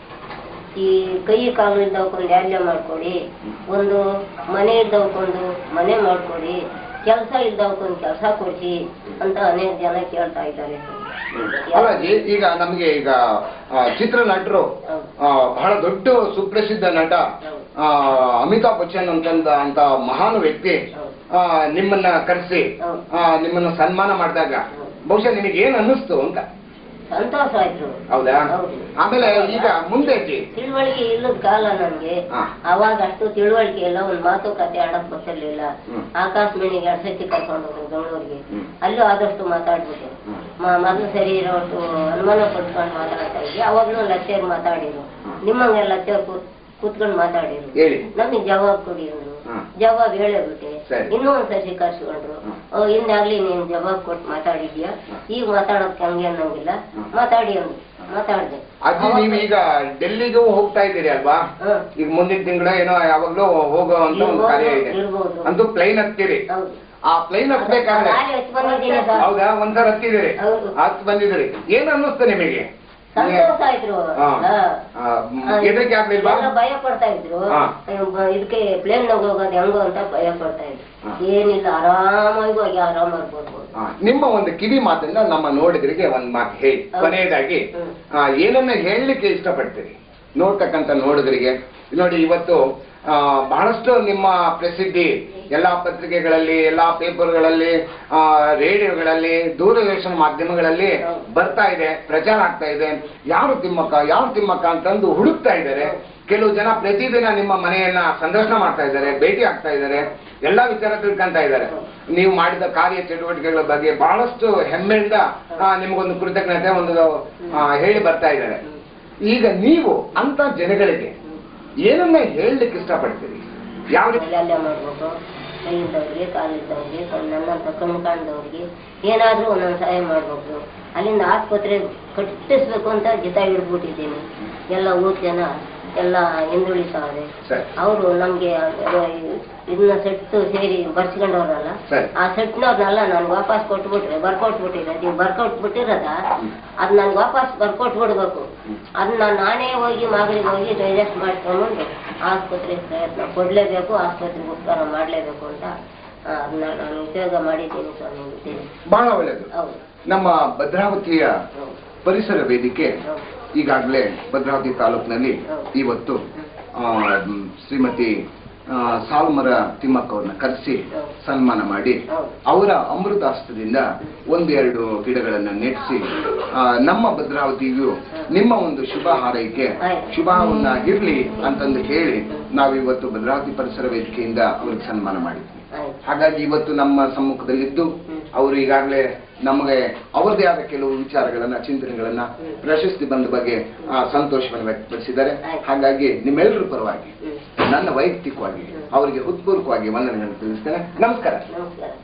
ಈ ಕೈ ಕಾಲು ಇದ್ದವಕ್ಕೊಂದು ಯಾಲ್ಯ ಮಾಡ್ಕೊಡಿ ಒಂದು ಮನೆ ಇದ್ದವಕ್ಕೊಂದು ಮನೆ ಮಾಡ್ಕೊಡಿ ಕೆಲಸ ಇದ್ದವಕ್ಕೊಂದು ಕೆಲಸ ಕೊಡಿಸಿ ಅಂತ ಅನೇಕ ಜನ ಕೇಳ್ತಾ ಇದ್ದಾರೆ ಅಲ್ಲ ಅಜ್ಜಿ, ಈಗ ನಮ್ಗೆ ಈಗ ಆ, ಚಿತ್ರನಟರು ಆ, ಬಹಳ ದೊಡ್ಡ ಸುಪ್ರಸಿದ್ಧ ನಟ ಆ, ಅಮಿತಾಬ್ ಬಚ್ಚನ್ ಅಂತಂದ ಅಂತ ಮಹಾನ್ ವ್ಯಕ್ತಿ ಆ, ನಿಮ್ಮನ್ನ ಕರೆಸಿ ನಿಮ್ಮನ್ನ ಸನ್ಮಾನ ಮಾಡಿದಾಗ ಬಹುಶಃ ನಿಮಗೆ ಏನ್ ಅನ್ನಿಸ್ತು ಅಂತ ಸಂತೋಷ ಆಯ್ತು ಹೌದಾ ಆಮೇಲೆ ಈಗ ಮುಂದೆ ಅಜ್ಜಿ ತಿಳುವಳಿಕೆ ಇಲ್ಲದ ಕಾಲ ನನ್ಗೆ ಅವಾಗ ಅಷ್ಟು ತಿಳುವಳಿಕೆ ಇಲ್ಲ ಒಂದ್ ಮಾತುಕತೆ ಆಡಕ್ ಗೊತ್ತಿರ್ಲಿಲ್ಲ ಆಕಾಶ ಮಣಿಗೆ ಎರಡ್ ಸತಿ ಕರ್ಕೊಂಡು ಹೋದ್ರು ಬೆಂಗಳೂರಿಗೆ ಅಲ್ಲೂ ಆದಷ್ಟು ಮಾತಾಡ್ಬಿಟ್ಟೆ ಮ- ಮೊದ್ಲು ಸರಿ ಇರೋಷ್ಟು ಅನುಮಾನ ಪಟ್ಕೊಂಡು ಮಾತಾಡ್ತಾ ಇದ್ವಿ ಅವಾಗ್ಲೂ ಲಚ್ಚೇರ್ ಮಾತಾಡಿರು ನಿಮ್ಮಂಗೆ ಲಚ್ಚೇರ್ ಕೂತ್ ಕೂತ್ಕೊಂಡು ಮಾತಾಡಿರು ಹೇಳಿ ನಮಗೆ ಜವಾಬ್ ಕೊಡಿ ಅಂದ್ರು ಜವಾಬ್ ಹೇಳೇಬಿಟ್ಟೆ ಸರಿ. ಇನ್ನೂ ಒಂದ್ ಸತಿ ಕರ್ಸ್ಕೊಂಡ್ರು ಓ ಹಿಂದಾಗ್ಲಿ ನೀನ್ ಜವಾಬ್ ಕೊಟ್ಟು ಮಾತಾಡಿದ್ಯಾ ಈಗ ಮಾತಾಡೋಕೆ ಹಂಗೆ ಅನ್ನಂಗಿಲ್ಲ ಮಾತಾಡಿ ಅಂದ್ರು ಮಾತಾಡ್ದೆ ಅಜ್ಜಿ ನೀವು ಈಗ ಡೆಲ್ಲಿಗೂ ಹೋಗ್ತಾ ಇದ್ದೀರಿ ಅಲ್ವಾ ಈಗ ಮುಂದಿನ ತಿಂಗಳ ಏನೋ ಯಾವಾಗ್ಲೂ ಹೋಗೋ ಅಂತ ಒಂದು ಕಾರ್ಯ ಇದೆ ಇರ್ಬೋದು ಅಂತೂ ಪ್ಲೈನ್ ಹತ್ತೀರಿ ಆ ಪ್ಲೈನ್ ಹತ್ಬೇಕಾದ್ರೆ ನಾಳೆ ಹಚ್ಚಿ ಬಂದಿದ್ದೀನಿ ಸರ್ ಹೌದಾ ಒಂದ್ಸಲ ಹತ್ತಿದಿರಿ ಹತ್ತು ಬಂದಿದ್ದೀರಿ ಏನ್ ಅನ್ನಿಸ್ತು ನಿಮಗೆ ಸಂತೋಷ ಆಯ್ತು ಹಾ. ಹಾ. ಆ, ಮ್, ಹೆದರಿಕೆ ಆಗ್ಲಿಲ್ವಾ ಎಲ್ಲ ಭಯ ಪಡ್ತಾ ಇದ್ರು ಹಾ. ಬ- ಇದಕ್ಕೆ ಪ್ಲೇನ್ ನಾಗ ಹೋಗೋದು ಹೆಂಗೋ ಅಂತ ಭಯ ಪಡ್ತಾ ಇದ್ರು ಏನಿಲ್ಲ ಆರಾಮಾಗಿ ಹೋಗಿ ಆರಾಮಾಗಿ ಬರ್ಬೋದು ಆ, ನಿಮ್ಮ ಒಂದು ಕಿವಿ ಮಾತನ್ನ ನಮ್ಮ ನೋಡಿದ್ರಿಗೆ ಒಂದ್ ಮಾತು ಹೇಳಿ ಕೊನೆಯದಾಗಿ ಆ, ಏನನ್ನ ಹೇಳಲಿಕ್ಕೆ ಇಷ್ಟಪಡ್ತೀರಿ ನೋಡ್ತಕ್ಕಂಥ ನೋಡಿದ್ರಿಗೆ ನೋಡಿ ಇವತ್ತು ಆ, ಬಹಳಷ್ಟು ನಿಮ್ಮ ಪ್ರಸಿದ್ಧಿ ಎಲ್ಲಾ ಪತ್ರಿಕೆಗಳಲ್ಲಿ ಎಲ್ಲಾ ಪೇಪರ್ಗಳಲ್ಲಿ ಆ, ರೇಡಿಯೋಗಳಲ್ಲಿ ದೂರದರ್ಶನ ಮಾಧ್ಯಮಗಳಲ್ಲಿ ಬರ್ತಾ ಇದೆ ಪ್ರಚಾರ ಆಗ್ತಾ ಇದೆ ಯಾರು ತಿಮ್ಮಕ್ಕ ಯಾರು ತಿಮ್ಮಕ್ಕ ಅಂತಂದು ಹುಡುಕ್ತಾ ಇದ್ದಾರೆ ಕೆಲವು ಜನ ಪ್ರತಿದಿನ ನಿಮ್ಮ ಮನೆಯನ್ನ ಸಂದರ್ಶನ ಮಾಡ್ತಾ ಇದ್ದಾರೆ ಭೇಟಿ ಆಗ್ತಾ ಇದ್ದಾರೆ ಎಲ್ಲಾ ವಿಚಾರ ತಿಳ್ಕೊಂತ ಇದ್ದಾರೆ ನೀವು ಮಾಡಿದ ಕಾರ್ಯ ಚಟುವಟಿಕೆಗಳ ಬಗ್ಗೆ ಬಹಳಷ್ಟು ಹೆಮ್ಮೆಯಿಂದ ಆ, ನಿಮಗೊಂದು ಕೃತಜ್ಞತೆ ಒಂದು ಆ, ಹೇಳಿ ಬರ್ತಾ ಇದ್ದಾರೆ ಈಗ ನೀವು ಅಂತ ಜನಗಳಿಗೆ ಏನನ್ನ ಹೇಳಲಿಕ್ಕೆ ಇಷ್ಟಪಡ್ತೀರಿ ಯಾವ ರೀತಿ ಅಲ್ಲೇ ಮಾಡ್ಬೇಕು ಕೈ ಇದ್ದವ್ರಿಗೆ ಕಾಲಿದ್ದವ್ರಿಗೆ ನನ್ನಂತ ಕಣ್ಣು ಕಾಣ್ದವ್ರಿಗೆ ಏನಾದ್ರೂ ಒಂದೊಂದು ಸಹಾಯ ಮಾಡ್ಬೇಕು ಅಲ್ಲಿಂದ ಆಸ್ಪತ್ರೆ ಕಟ್ಟಿಸ್ಬೇಕು ಅಂತ ಜಿತ ಹಿಡಿದ್ಬಿಟ್ಟಿದ್ದೀನಿ ಎಲ್ಲ ಊರ್ ಜನ ಎಲ್ಲ ಹಿಂದುಳಿತಾವ್ರೆ ಸರಿ ಅವರು ನಮ್ಗೆ ಇದನ್ನ ಸೆಟ್ಟು ಸೇರಿ ಬರ್ಸ್ಕೊಂಡವ್ರಲ್ಲ ಸರಿ ಆ ಸೆಟ್ನವ್ರನ್ನೆಲ್ಲ ನನ್ಗೆ ವಾಪಸ್ ಕೊಟ್ಬಿಟ್ರೆ ಬರ್ಕೊಟ್ಬಿಟ್ಟಿರೋದು ನೀವು ಬರ್ಕೊಟ್ಬಿಟ್ಟಿರೋದ ಅದ್ ನನ್ಗೆ ವಾಪಸ್ ಬರ್ಕೊಟ್ಬಿಡ್ಬೇಕು ಅದನ್ನ ನಾನೇ ಹೋಗಿ ಮಗಳಿಗೆ ಹೋಗಿ ಡೈಜೆಸ್ಟ್ ಮಾಡ್ಕೊಂಡ್ಬಂದು ಆಸ್ಪತ್ರೆ ಪ್ರಯತ್ನ ಕೊಡ್ಲೇಬೇಕು ಆಸ್ಪತ್ರೆಗೆ ಉಪಚಾರ ಮಾಡ್ಲೇಬೇಕು ಅಂತ ಆ, ಅದನ್ನ ನಾನು ಉಪಯೋಗ ಮಾಡಿದ್ದೀನಿ ಸ್ವಾಮಿ ಗೊತ್ತಿದೆ ಬಹಳ ಒಳ್ಳೆಯದು ಹೌದು ನಮ್ಮ ಭದ್ರಾವತಿಯ ಪರಿಸರ ವೇದಿಕೆ ಈಗಾಗಲೇ ಭದ್ರಾವತಿ ತಾಲೂಕಿನಲ್ಲಿ ಇವತ್ತು ಆ, ಮ್, ಶ್ರೀಮತಿ ಆ, ಸಾಲುಮರ ತಿಮ್ಮಕ್ಕ ಅವ್ರನ್ನ ಕರೆಸಿ ಸನ್ಮಾನ ಮಾಡಿ ಅವರ ಅಮೃತಾಸ್ತ್ರದಿಂದ ಒಂದೆರಡು ಗಿಡಗಳನ್ನ ನೆಟ್ಸಿ ಆ, ನಮ್ಮ ಭದ್ರಾವತಿಗೂ ನಿಮ್ಮ ಒಂದು ಶುಭ ಹಾರೈಕೆ ಶುಭವನ್ನ ಇರ್ಲಿ ಅಂತಂದು ಹೇಳಿ ನಾವಿವತ್ತು ಭದ್ರಾವತಿ ಪರಿಸರ ವೇದಿಕೆಯಿಂದ ಅವ್ರಿಗೆ ಸನ್ಮಾನ ಮಾಡಿದ್ವಿ ಹಾಗಾಗಿ ಇವತ್ತು ನಮ್ಮ ಸಮ್ಮುಖದಲ್ಲಿದ್ದು ಅವರು ಈಗಾಗಲೇ ನಮಗೆ ಅವರದೇ ಆದ ಕೆಲವು ವಿಚಾರಗಳನ್ನ ಚಿಂತನೆಗಳನ್ನ ಪ್ರಶಸ್ತಿ ಬಂದ ಬಗ್ಗೆ ಆ, ಸಂತೋಷವನ್ನು ವ್ಯಕ್ತಪಡಿಸಿದ್ದಾರೆ ಹಾಗಾಗಿ ನಿಮ್ಮೆಲ್ಲರ ಪರವಾಗಿ ನನ್ನ ವೈಯಕ್ತಿಕವಾಗಿ ಅವರಿಗೆ ಹೃತ್ಪೂರ್ವಕವಾಗಿ ವಂದನೆಗಳನ್ನು ತಿಳಿಸ್ತೇನೆ ನಮಸ್ಕಾರ ನಮಸ್ಕಾರ